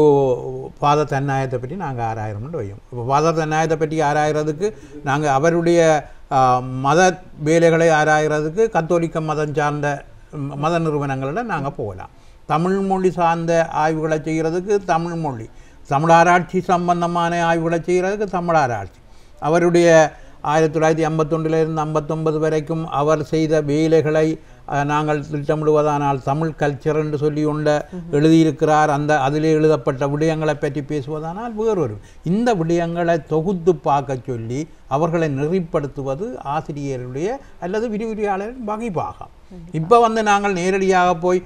பாத தன்னாயத்தை பற்றி நாங்கள் ஆராயிரம்னு வையும் இப்போ பாத தன்னாயத்தை பற்றி ஆராயிறதுக்கு நாங்கள் அவருடைய ஆஹ், மத வேலைகளை ஆராயிறதுக்கு கத்தோலிக்க மதம் சார்ந்த ம், மத நிறுவனங்களில் நாங்கள் போகலாம் தமிழ் மொழி சார்ந்த ஆய்வுகளை செய்கிறதுக்கு தமிழ் மொழி தமிழாராய்ச்சி சம்பந்தமான ஆய்வுகளை செய்கிறதுக்கு தமிழாராய்ச்சி அவருடைய ஆயிரத்தி தொள்ளாயிரத்தி ஐம்பத்தொன்றிலிருந்து ஐம்பத்தொன்பது வரைக்கும் அவர் செய்த வேலைகளை அஹ், நாங்கள் திட்டமிடுவதானால் தமிழ் கல்ச்சர் என்று சொல்லி கொண்ட எழுதியிருக்கிறார் அந்த அதிலே எழுதப்பட்ட விடயங்களை பற்றி பேசுவதானால் வேறொரு இந்த விடயங்களை தொகுத்து பார்க்க சொல்லி அவர்களை நெறிப்படுத்துவது ஆசிரியருடைய அல்லது விரிவுரையாளரின் வகைப்பாகம் இப்போ வந்து நாங்கள் நேரடியாக போய்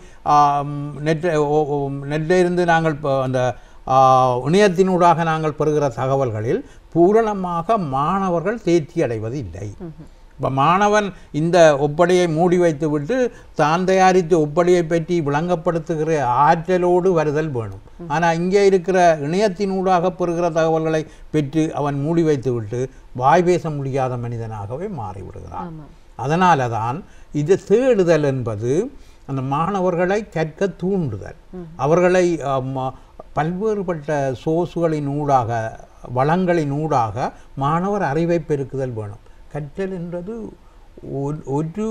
நெட் நெட்டில் இருந்து நாங்கள் இப்போ அந்த ஆ, இணையத்தினூடாக நாங்கள் பெறுகிற தகவல்களில் பூரணமாக மாணவர்கள் தேர்ச்சி அடைவது இல்லை இப்போ மாணவன் இந்த ஒப்படையை மூடி வைத்துவிட்டு தான் தயாரித்த ஒப்படையை பற்றி விளங்கப்படுத்துகிற ஆற்றலோடு வருதல் வேணும் ஆனால் இங்கே இருக்கிற இணையத்தினூடாக பெறுகிற தகவல்களை பெற்று அவன் மூடி வைத்துவிட்டு வாய் பேச முடியாத மனிதனாகவே மாறிவிடுகிறான் ஆமா அதனால தான் இது தேடுதல் என்பது அந்த மாணவர்களை கற்க தூண்டுதல் அவர்களை ஆம், பல்வேறுபட்ட சோர்ஸ்களின் ஊடாக வளங்களின் ஊடாக மாணவர் அறிவை பெருக்குதல் வேணும் கற்றல் என்றது ஒரு- ஒரு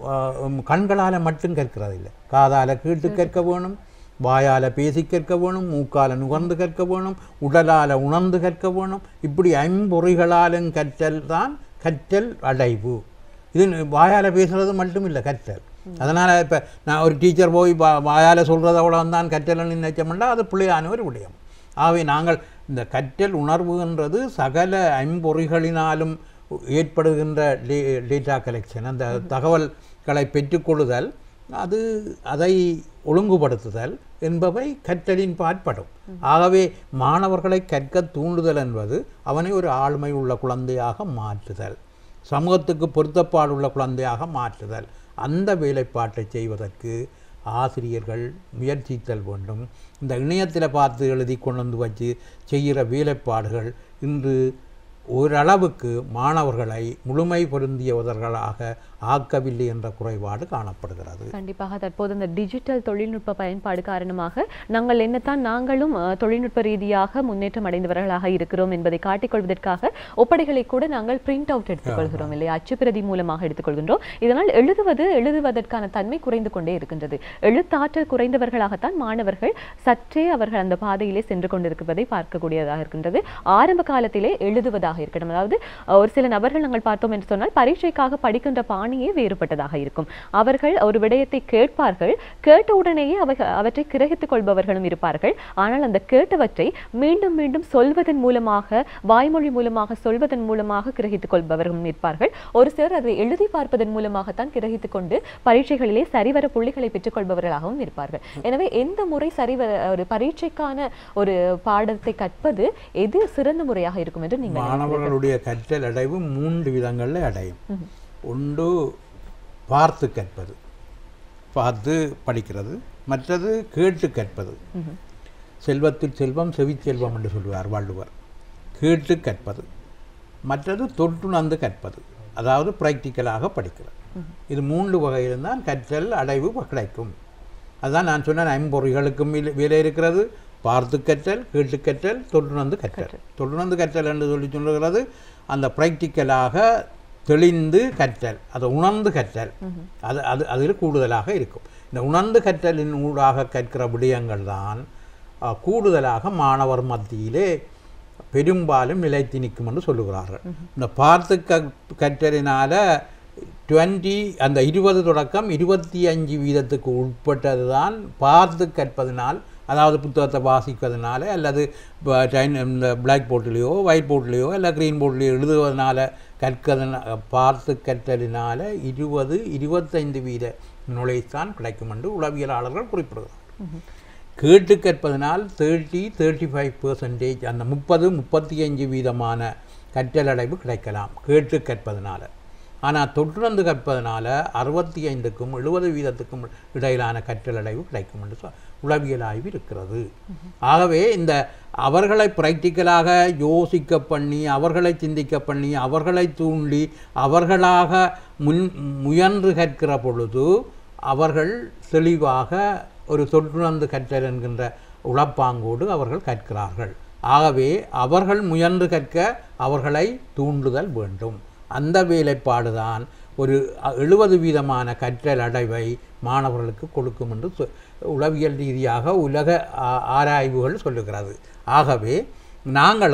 கண்களால் மட்டும் கற்கிறதில்லை காதால கேட்டு கற்க வேணும் வாயால் பேசி கற்க வேணும் மூக்கால நுகர்ந்து கற்க வேணும் உடலால் உணர்ந்து கற்க வேணும் இப்படி ஐம்பொறிகளாலும் கற்றல் தான் கற்றல் அடைவு இது வாயால் பேசுறது மட்டும் இல்லை கற்றல் அதனால் இப்போ நான் ஒரு டீச்சர் போய் வா வாயால் சொல்கிறது அவ்வளோதான் கற்றல்னு நினைச்சோம்னா அது பிள்ளையான ஒரு விடயம் ஆகவே நாங்கள் இந்த கற்றல் உணர்வுன்றது சகல ஐம்பொறிகளினாலும் ஏற்படுகின்ற டே- டேட்டா கலெக்ஷன் அந்த தகவல்களை பெற்றுக்கொள்ளுதல் அது அதை ஒழுங்குபடுத்துதல் என்பவை கற்றலின் பாற்படும் ஆகவே மாணவர்களை கற்க தூண்டுதல் என்பது அவனை ஒரு ஆளுமை உள்ள குழந்தையாக மாற்றுதல் சமூகத்துக்கு பொருத்தப்பாடுள்ள குழந்தையாக மாற்றுதல் அந்த வேலைப்பாட்டை செய்வதற்கு ஆசிரியர்கள் முயற்சித்தல் வேண்டும் இந்த இணையத்தில் பார்த்து எழுதி கொண்டு வந்து வச்சு செய்கிற வேலைப்பாடுகள் இன்று ஓரளவுக்கு மாணவர்களை முழுமை பொருந்தியவர்களாக ஆக்கவில்லை என்ற குறைபாடு காணப்படுகிறது கண்டிப்பாக தற்போது இந்த டிஜிட்டல் தொழில்நுட்ப பயன்பாடு காரணமாக நாங்கள் என்னத்தான் நாங்களும் அஹ், தொழில்நுட்ப ரீதியாக முன்னேற்றம் அடைந்தவர்களாக இருக்கிறோம் என்பதை காட்டிக்கொள்வதற்காக ஒப்படைகளை கூட நாங்கள் பிரிண்ட் அவுட் எடுத்துக்கொள்கிறோம் இல்லையா அச்சுப்பிரதி மூலமாக எடுத்துக்கொள்கின்றோம் இதனால் எழுதுவது எழுதுவதற்கான தன்மை குறைந்து கொண்டே இருக்கின்றது எழுத்தாற்றல் குறைந்தவர்களாகத்தான் மாணவர்கள் சற்றே அவர்கள் அந்த பாதையிலே சென்று கொண்டிருப்பதை பார்க்கக்கூடியதாக இருக்கின்றது ஆரம்ப காலத்திலே எழுதுவதாக இருக்கட்டும் அதாவது அஹ், ஒரு சில நபர்கள் நாங்கள் பார்த்தோம் என்று சொன்னால் பரீட்சைக்காக படிக்கின்ற பாணியே வேறுபட்டதாக இருக்கும் அவர்கள் ஒரு விடயத்தை கேட்பார்கள் கேட்ட உடனேயே அவ- அவற்றை கிரகித்துக் கொள்பவர்களும் இருப்பார்கள் ஆனால் அந்த கேட்டவற்றை மீண்டும் மீண்டும் சொல்வதன் மூலமாக வாய்மொழி மூலமாக சொல்வதன் மூலமாக கிரகித்துக் கொள்பவர்களும் இருப்பார்கள் ஒரு சிலர் அதை எழுதி பார்ப்பதன் மூலமாகத்தான் கிரகித்துக் கொண்டு பரீட்சைகளிலே சரிவர புள்ளிகளை பெற்றுக் கொள்பவர்களாகவும் இருப்பார்கள் எனவே எந்த முறை சரிவர ஒரு பரீட்சைக்கான ஒரு பாடத்தை கற்பது எது சிறந்த முறையாக இருக்கும் என்று நீங்கள் மாணவர்களுடைய கற்றல் அடைவு மூன்று விதங்களில் அடையும் ஒன்று பார்த்து கற்பது பார்த்து படிக்கிறது மற்றது கேட்டு கற்பது செல்வத்தில் செல்வம் செவிச்செல்வம் என்று சொல்லுவார் வள்ளுவர் கேட்டு கற்பது மற்றது தொட்டுணர்ந்து கற்பது அதாவது ப்ராக்டிக்கலாக படிக்கிறது இது மூன்று வகையில் தான் கற்றல் அடைவு கிடைக்கும் அதுதான் நான் சொன்ன ஐம்பொறிகளுக்கும் விலை- விலை இருக்கிறது பார்த்து கற்றல் கேட்டு கற்றல் தொட்டுணர்ந்து கற்றல் தொட்டுணர்ந்து கற்றல் என்று சொல்லி சொல்லுகிறது அந்த ப்ராக்டிக்கலாக தெளிந்து கற்றல் அதை உணர்ந்து கற்றல் அது அது அதில் கூடுதலாக இருக்கும் இந்த உணர்ந்து கற்றலின் ஊடாக கற்கிற விடயங்கள் தான் அஹ், கூடுதலாக மாணவர் மத்தியிலே பெரும்பாலும் நிலைத்து நிற்கும் என்று சொல்லுகிறார்கள் இந்த பார்த்து க கற்றலினால டுவெண்ட்டி அந்த இருபது தொடக்கம் இருபத்தி அஞ்சு வீதத்துக்கு உட்பட்டது தான் பார்த்து கற்பதனால் அதாவது புத்தகத்தை வாசிப்பதனால அல்லது ப- டைன் இந்த பிளாக் போர்ட்லேயோ ஒயிட் போர்ட்லேயோ இல்லை க்ரீன் போர்ட்லேயோ எழுதுவதனால கற்கதன பார்த்து கற்றலினால இருபது இருபத்தைந்து வீத நுழைத்தான் கிடைக்கும் என்று உளவியலாளர்கள் குறிப்பிடுகிறார்கள் கேட்டு கற்பதனால் தேர்ட்டி தேர்ட்டி ஃபைவ் பெர்சன்டேஜ் அந்த முப்பது முப்பத்தி அஞ்சு வீதமான கற்றலடைவு கிடைக்கலாம் கேட்டு கற்பதனால ஆனால் தொற்றுணர்ந்து கற்பதனால அறுபத்தி ஐந்துக்கும் எழுபது வீதத்துக்கும் இடையிலான கற்றலடைவு கிடைக்கும் என்று சொ- உளவியல் ஆய்வு இருக்கிறது ஆகவே இந்த அவர்களை ப்ராக்டிக்கலாக யோசிக்க பண்ணி அவர்களை சிந்திக்க பண்ணி அவர்களை தூண்டி அவர்களாக முன் முயன்று கற்கிற பொழுது அவர்கள் தெளிவாக ஒரு தொற்றுணர்ந்து கற்றல் என்கின்ற உளப்பாங்கோடு அவர்கள் கற்கிறார்கள் ஆகவே அவர்கள் முயன்று கற்க அவர்களை தூண்டுதல் வேண்டும் அந்த வேலைப்பாடுதான் ஒரு எழுபது வீதமான கற்றல் அடைவை மாணவர்களுக்கு கொடுக்கும் என்று சொ- உளவியல் ரீதியாக உலக ஆ- ஆராய்வுகள் சொல்லுகிறது ஆகவே நாங்களும்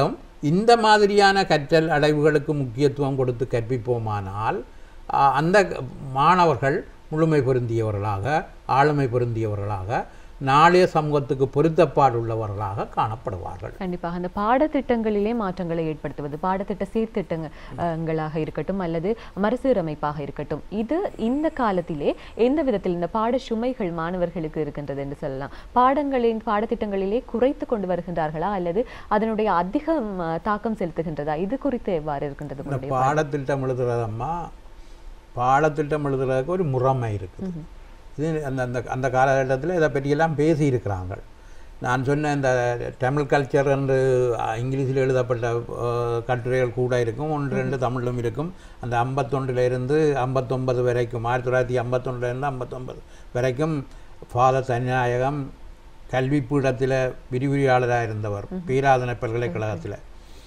இந்த மாதிரியான கற்றல் அடைவுகளுக்கு முக்கியத்துவம் கொடுத்து கற்பிப்போமானால் ஆ, அந்த மாணவர்கள் முழுமை பொருந்தியவர்களாக ஆளுமை பொருந்தியவர்களாக நாளைய சமூகத்துக்கு பொருத்தப்பாடுள்ளவர்களாக காணப்படுவார்கள் கண்டிப்பாக அந்த பாடத்திட்டங்களிலே மாற்றங்களை ஏற்படுத்துவது பாடத்திட்ட சீர்திட்டங்களாக இருக்கட்டும் அல்லது மறுசீரமைப்பாக இருக்கட்டும் இது இந்த காலத்திலே எந்த விதத்தில் இந்த பாட சுமைகள் மாணவர்களுக்கு இருக்கின்றது என்று சொல்லலாம் பாடங்களின் பாடத்திட்டங்களிலே குறைத்து கொண்டு வருகின்றார்களா அல்லது அதனுடைய அதிகம் அஹ், தாக்கம் செலுத்துகின்றதா இது குறித்து எவ்வாறு இருக்கின்றது இந்த உங்களுடைய பாடத்திட்டம் எழுதுறதம்மா பாடத்திட்டம் எழுதுறதுக்கு ஒரு முறைமை இருக்குது இது அந்த அந்த அந்த காலகட்டத்தில் இதை பற்றியெல்லாம் பேசியிருக்கிறாங்க நான் சொன்ன இந்த தமிழ் கல்ச்சர் என்று அஹ், இங்கிலீஷில் எழுதப்பட்ட அஹ், கட்டுரைகள் கூட இருக்கும் ஒன்று ரெண்டு தமிழிலும் இருக்கும் அந்த ஐம்பத்தொன்றிலிருந்து ஐம்பத்தொன்பது வரைக்கும் ஆயிரத்தி தொள்ளாயிரத்தி ஐம்பத்தொன்னுலேருந்து ஐம்பத்தொன்பது வரைக்கும் ஃபாதர் தனிநாயகம் கல்வி பீடத்தில் விரிவுரையாளராக இருந்தவர் பீராதன பல்கலைக்கழகத்தில்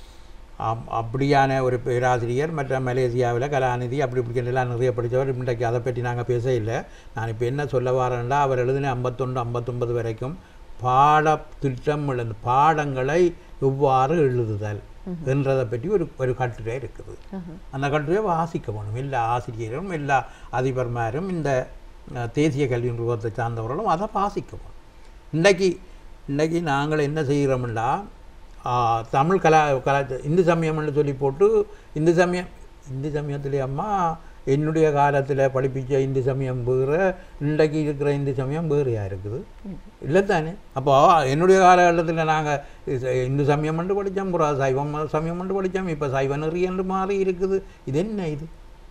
அப் அப்படியான ஒரு பேராசிரியர் மற்ற மலேசியாவில் கலாநிதி அப்படி இப்படி எல்லாம் நிறைய படித்தவர் இன்றைக்கு அதை பற்றி நாங்கள் பேச இல்லை நான் இப்போ என்ன சொல்ல வரேன்டா அவர் எழுதின ஐம்பத்தொன்று ஐம்பத்தொன்பது வரைக்கும் பாட திட்டம் எழுந்த பாடங்களை எவ்வாறு எழுதுதல் என்றதை பற்றி ஒரு ஒரு கட்டுரை இருக்குது அந்த கட்டுரையை வாசிக்க வேணும் எல்லா ஆசிரியரும் எல்லா அதிபர்மாரும் இந்த அஹ், தேசிய கல்வி நிறுவனத்தை சார்ந்தவர்களும் அதை வாசிக்க வேணும் இன்றைக்கு இன்றைக்கி நாங்கள் என்ன செய்கிறோம்னா ஆ, தமிழ் கலா கலா இந்து சமயம்னு சொல்லி போட்டு இந்து சமயம் இந்து சமயத்திலே அம்மா என்னுடைய காலத்தில் படிப்பிச்ச இந்து சமயம் வேறு இன்றைக்கு இருக்கிற இந்து சமயம் வேறையாக இருக்குது இல்லை தானே அப்போ என்னுடைய காலகட்டத்தில் நாங்கள் இந்து சமயம் என்று படித்தோம் புறா சைவம் சமயம் என்று படித்தோம் இப்போ சைவ நெறி என்று மாறி இருக்குது இது என்ன இது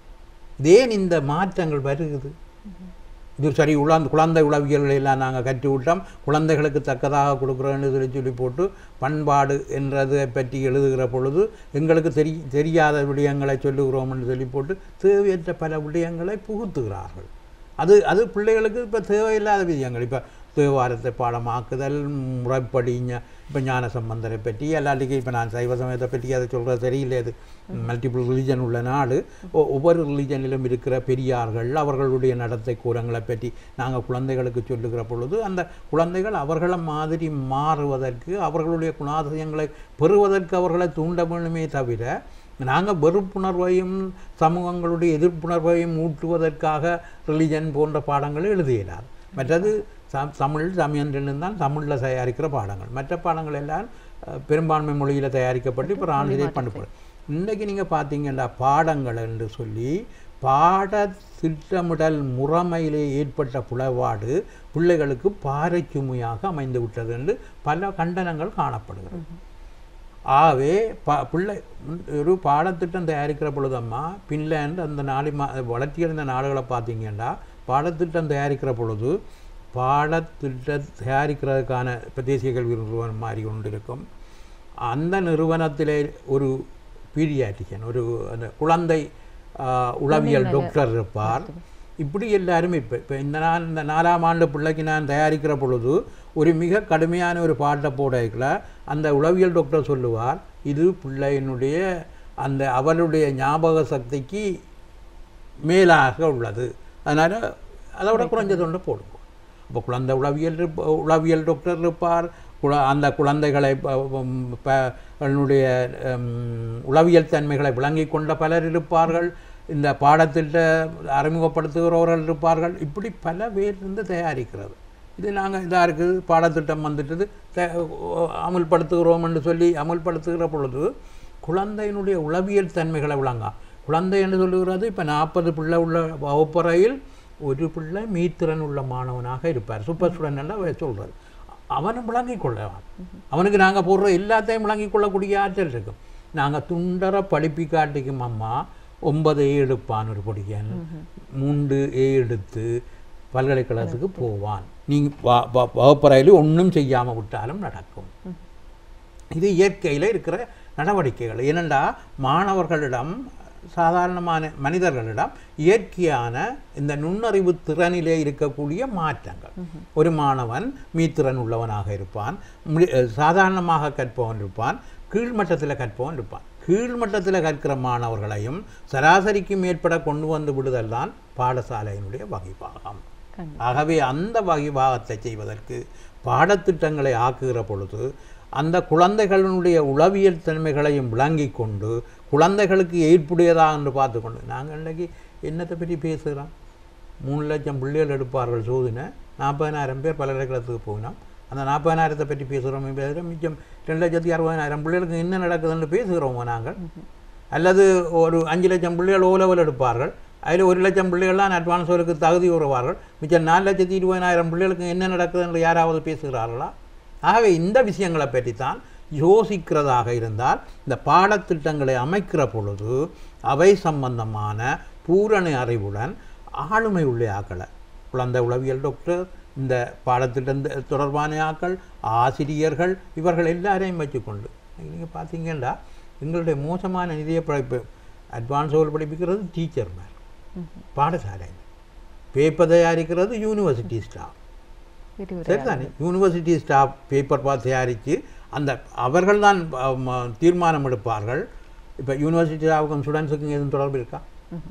இதேன் இந்த மாற்றங்கள் வருகுது இது சரி உழாந்து குழந்தை உளவியல்களை எல்லாம் நாங்கள் கற்று விட்டோம் குழந்தைகளுக்கு தக்கதாக கொடுக்குறோன்னு சொல்லி சொல்லி போட்டு பண்பாடு என்றதை பற்றி எழுதுகிற பொழுது எங்களுக்கு தெரி தெரியாத விடயங்களை சொல்லுகிறோம்னு சொல்லி போட்டு தேவையற்ற பல விடயங்களை புகுத்துகிறார்கள் அது அது பிள்ளைகளுக்கு இப்போ தேவையில்லாத விஷயங்கள் இப்போ தேவாரத்தை பாடமாக்குதல் முறைப்படி ஞ- இப்போ ஞான சம்பந்தரை பற்றி எல்லாத்துக்கும் இப்போ நான் சைவ சமயத்தை பற்றி அதை சொல்கிறது தெரியல அது மல்டிபிள் ரிலிஜன் உள்ள நாடு ஒ- ஒவ்வொரு ரிலிஜனிலும் இருக்கிற பெரியார்கள் அவர்களுடைய நடத்தை கூறங்களை பற்றி நாங்கள் குழந்தைகளுக்கு சொல்லுகிற பொழுது அந்த குழந்தைகள் அவர்களை மாதிரி மாறுவதற்கு அவர்களுடைய குணாதிசயங்களை பெறுவதற்கு அவர்களை தூண்ட வேணுமே தவிர நாங்கள் வெறுப்புணர்வையும் சமூகங்களுடைய எதிர்ப்புணர்வையும் ஊட்டுவதற்காக ரிலிஜன் போன்ற பாடங்களை எழுத இயலாது மற்றது ச- தமிழ் சமயம் தான் தமிழில் தயாரிக்கிற பாடங்கள் மற்ற பாடங்கள் எல்லாம் அஹ், பெரும்பான்மை மொழியில் தயாரிக்கப்பட்டு இப்போ ஆங்கிலேயே பண்ணப்படும் இன்றைக்கி நீங்கள் பார்த்தீங்கன்னா பாடங்கள் என்று சொல்லி பாட திட்டமிடல் முறைமையிலே ஏற்பட்ட புலவாடு பிள்ளைகளுக்கு பாறை சுமையாக அமைந்து விட்டது என்று பல கண்டனங்கள் காணப்படுகிறது ஆகவே ப பிள்ளை ம், ஒரு பாடத்திட்டம் தயாரிக்கிற பொழுதம்மா பின்லாந்து அந்த நாடு மா வளர்ச்சியடைந்த நாடுகளை பார்த்தீங்கன்னா பாடத்திட்டம் தயாரிக்கிற பொழுது பாடத்திட்டம் தயாரிக்கிறதுக்கான இப்போ தேசிய கல்வி நிறுவனம் மாதிரி ஒன்று இருக்கும் அந்த நிறுவனத்திலே ஒரு பீடியாட்டிஷன் ஒரு அந்த குழந்தை ஆ, உளவியல் டாக்டர் இருப்பார் இப்படி எல்லாரும் இப்போ இப்போ இந்த நான் இந்த நாலாம் ஆண்டு பிள்ளைக்கு நான் தயாரிக்கிற பொழுது ஒரு மிக கடுமையான ஒரு பாட்டை போடல அந்த உளவியல் டாக்டர் சொல்லுவார் இது பிள்ளையினுடைய அந்த அவளுடைய ஞாபக சக்திக்கு மேலாக உள்ளது அதனால் அதோட குறைஞ்ச தொண்டை போடுவோம் அப்போ குழந்தை உளவியல் இருப்ப- உளவியல் டாக்டர் இருப்பார் குழ அந்த குழந்தைகளை ப- ப- ப- அதனுடைய ம், உளவியல் தன்மைகளை விளங்கிக் கொண்ட பலர் இருப்பார்கள் இந்த பாடத்திட்ட அறிமுகப்படுத்துகிறவர்கள் இருப்பார்கள் இப்படி பல பேர் இருந்து தயாரிக்கிறது இது நாங்கள் இதாக இருக்குது பாடத்திட்டம் வந்துட்டது த- அமுல்படுத்துகிறோம் என்று சொல்லி அமுல்படுத்துகிற பொழுது குழந்தையினுடைய உளவியல் தன்மைகளை விளங்கா குழந்தை என்று சொல்லுகிறது இப்போ நாற்பது பிள்ளை உள்ள வகுப்பறையில் ஒரு பிள்ளை மீத்திறன் உள்ள மாணவனாக இருப்பார் சூப்பர் ஸ்டூடெண்ட் அவர் சொல்கிறது அவனும் விளங்கிக் கொள்ளவான் அவனுக்கு நாங்கள் போடுற எல்லாத்தையும் விளங்கிக் கொள்ளக்கூடிய ஆற்றல் இருக்கும் நாங்கள் துண்டர படிப்பி காட்டிக்கும் அம்மா ஒன்பது ஏ எடுப்பான் ஒரு படிக்கன் மூன்று ஏ எடுத்து பல்கலைக்கழகத்துக்கு போவான் நீங்கள் வகுப்பறையில் ஒன்றும் செய்யாமல் விட்டாலும் நடக்கும் இது இயற்கையில் இருக்கிற நடவடிக்கைகள் ஏனென்றா மாணவர்களிடம் சாதாரணமான மனிதர்களிடம் இயற்கையான இந்த நுண்ணறிவு திறனிலே இருக்கக்கூடிய மாற்றங்கள் ஒரு மாணவன் மீத்திறன் உள்ளவனாக இருப்பான் மி- அஹ் சாதாரணமாக கற்பவன் இருப்பான் கீழ்மட்டத்தில் கற்பவன் இருப்பான் கீழ்மட்டத்தில் கற்கிற மாணவர்களையும் சராசரிக்கு மேற்பட கொண்டு வந்து விடுதல் தான் பாடசாலையினுடைய வகைபாகம் கண்டிப்பா. ஆகவே அந்த வகைபாகத்தை செய்வதற்கு பாடத்திட்டங்களை ஆக்குகிற பொழுது அந்த குழந்தைகளுடைய உளவியல் தன்மைகளையும் விளங்கி கொண்டு குழந்தைகளுக்கு ஏற்புடையதா என்று பார்த்து கொண்டு நாங்கள் இன்றைக்கி என்னத்தை பற்றி பேசுகிறோம் மூணு லட்சம் பிள்ளைகள் எடுப்பார்கள் சோதனை நாற்பதினாயிரம் பேர் பல்கலைக்கழகத்துக்கு போகணும் அந்த நாற்பதினாயிரத்தை பற்றி பேசுகிறோம் பேசுகிற மிச்சம் ரெண்டு லட்சத்தி அறுபதாயிரம் பிள்ளைகளுக்கு என்ன நடக்குதுன்னு பேசுகிறோமோ நாங்கள் அல்லது ஒரு அஞ்சு லட்சம் பிள்ளைகள் ஓ லெவல் எடுப்பார்கள் அதில் ஒரு லட்சம் பிள்ளைகள்லாம் அட்வான்ஸ் ஒர்க்கு தகுதி வருவார்கள் மிச்சம் நாலு லட்சத்தி இருபதாயிரம் பிள்ளைகளுக்கு என்ன நடக்குது என்று யாராவது பேசுகிறார்களா ஆகவே இந்த விஷயங்களை பற்றி தான் யோசிக்கிறதாக இருந்தால் இந்த பாடத்திட்டங்களை அமைக்கிற பொழுது அவை சம்பந்தமான பூரண அறிவுடன் ஆளுமை உள்ள ஆக்களை குழந்தை உளவியல் டாக்டர் இந்த பாடத்திட்டம் தொடர்பான ஆக்கள் ஆசிரியர்கள் இவர்கள் எல்லாரையும் வச்சுக்கொண்டு நீங்கள் பார்த்தீங்கன்னா எங்களுடைய மோசமான நிதிய படைப்பு அட்வான்ஸ் லெவல் படிப்பிக்கிறது டீச்சர் மேல் பாடசாலை பேப்பர் தயாரிக்கிறது யூனிவர்சிட்டி ஸ்டாஃப் சரிதானே யூனிவர்சிட்டி ஸ்டாஃப் பேப்பர் பார்த்து தயாரித்து அந்த அவர்கள் தான் தீர்மானம் எடுப்பார்கள் இப்போ யூனிவர்சிட்டி ஸ்டாஃபுக்கும் ஸ்டூடெண்ட்ஸுக்கும் எதுவும் தொடர்பு இருக்கா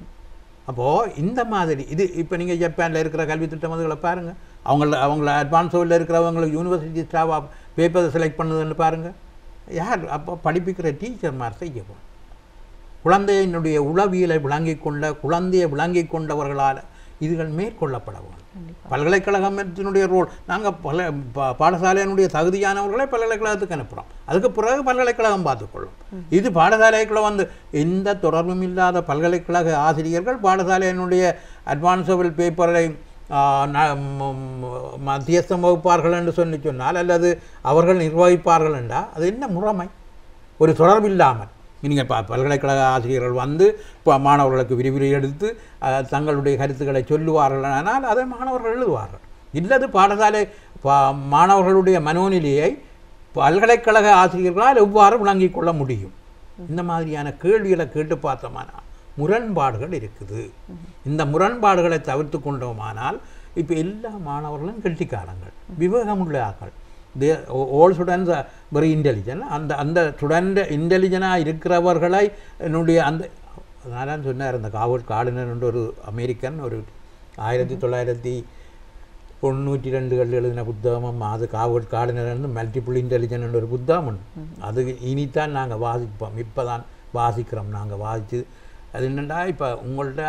அப்போது இந்த மாதிரி இது இப்போ நீங்கள் ஜப்பானில் இருக்கிற கல்வி திட்டம் அதுகளை பாருங்கள் அவங்கள அவங்கள அட்வான்ஸ் லெவலில் இருக்கிறவங்களுக்கு யூனிவர்சிட்டி ஸ்டாஃப் பேப்பரை செலக்ட் பண்ணுதுன்னு பாருங்கள் யார் அப்போ படிப்பிக்கிற டீச்சர் மாதிரி செய்யணும் குழந்தையினுடைய உளவியலை விளங்கிக் கொண்ட குழந்தையை விளங்கிக் கொண்டவர்களால் இதுகள் மேற்கொள்ளப்பட வேண்டும் பல்கலைக்கழகத்தினுடைய ரோல் நாங்கள் பல பா- பாடசாலையினுடைய தகுதியானவர்களை பல்கலைக்கழகத்துக்கு அனுப்புகிறோம் அதுக்கு பிறகு பல்கலைக்கழகம் பார்த்துக்கொள்ளும் இது பாடசாலைக்குள்ள வந்து எந்த தொடர்பும் இல்லாத பல்கலைக்கழக ஆசிரியர்கள் பாடசாலையினுடைய அட்வான்ஸ் லெவல் பேப்பரை ஆ, ந- ம- ம- மத்தியஸ்தம் வகுப்பார்கள் என்று சொல்லி சொன்னால் அல்லது அவர்கள் நிர்வகிப்பார்கள் என்றால் அது என்ன முறைமை ஒரு தொடர்பு இல்லாமல் நீங்கள் ப பல்கலைக்கழக ஆசிரியர்கள் வந்து இப்போ மாணவர்களுக்கு விரிவுரை எடுத்து அஹ், தங்களுடைய கருத்துக்களை சொல்லுவார்கள் ஆனால் அதை மாணவர்கள் எழுதுவார்கள் இல்லது பாடசாலை பா மாணவர்களுடைய மனோநிலையை பல்கலைக்கழக ஆசிரியர்களால் எவ்வாறு விளங்கிக் கொள்ள முடியும் இந்த மாதிரியான கேள்விகளை கேட்டு பார்த்தோமானா முரண்பாடுகள் இருக்குது இந்த முரண்பாடுகளை தவிர்த்து கொண்டோமானால் இப்போ எல்லா மாணவர்களும் கெட்டிக்காரங்கள் விவேகமுள்ள ஆக்கள் they all students very intelligent அந்த அந்த ஸ்டூடெண்ட் இன்டெலிஜென்டாக இருக்கிறவர்களை என்னுடைய அந்த நான் தான் சொன்னார் அந்த காவல் காடுனர் என்ற ஒரு அமெரிக்கன் ஒரு ஆயிரத்தி தொள்ளாயிரத்தி தொண்ணூற்றி ரெண்டுகளில் எழுதின புத்தகமும் அது காவல் காடுனர் மல்டிபிள் இன்டெலிஜென்ட் ஒரு புத்தகம் உண்டு. அது இனித்தான் நாங்கள் வாசிப்போம் இப்போ தான் வாசிக்கிறோம் நாங்கள் வாசித்து அது என்னென்னா இப்போ உங்கள்ட்ட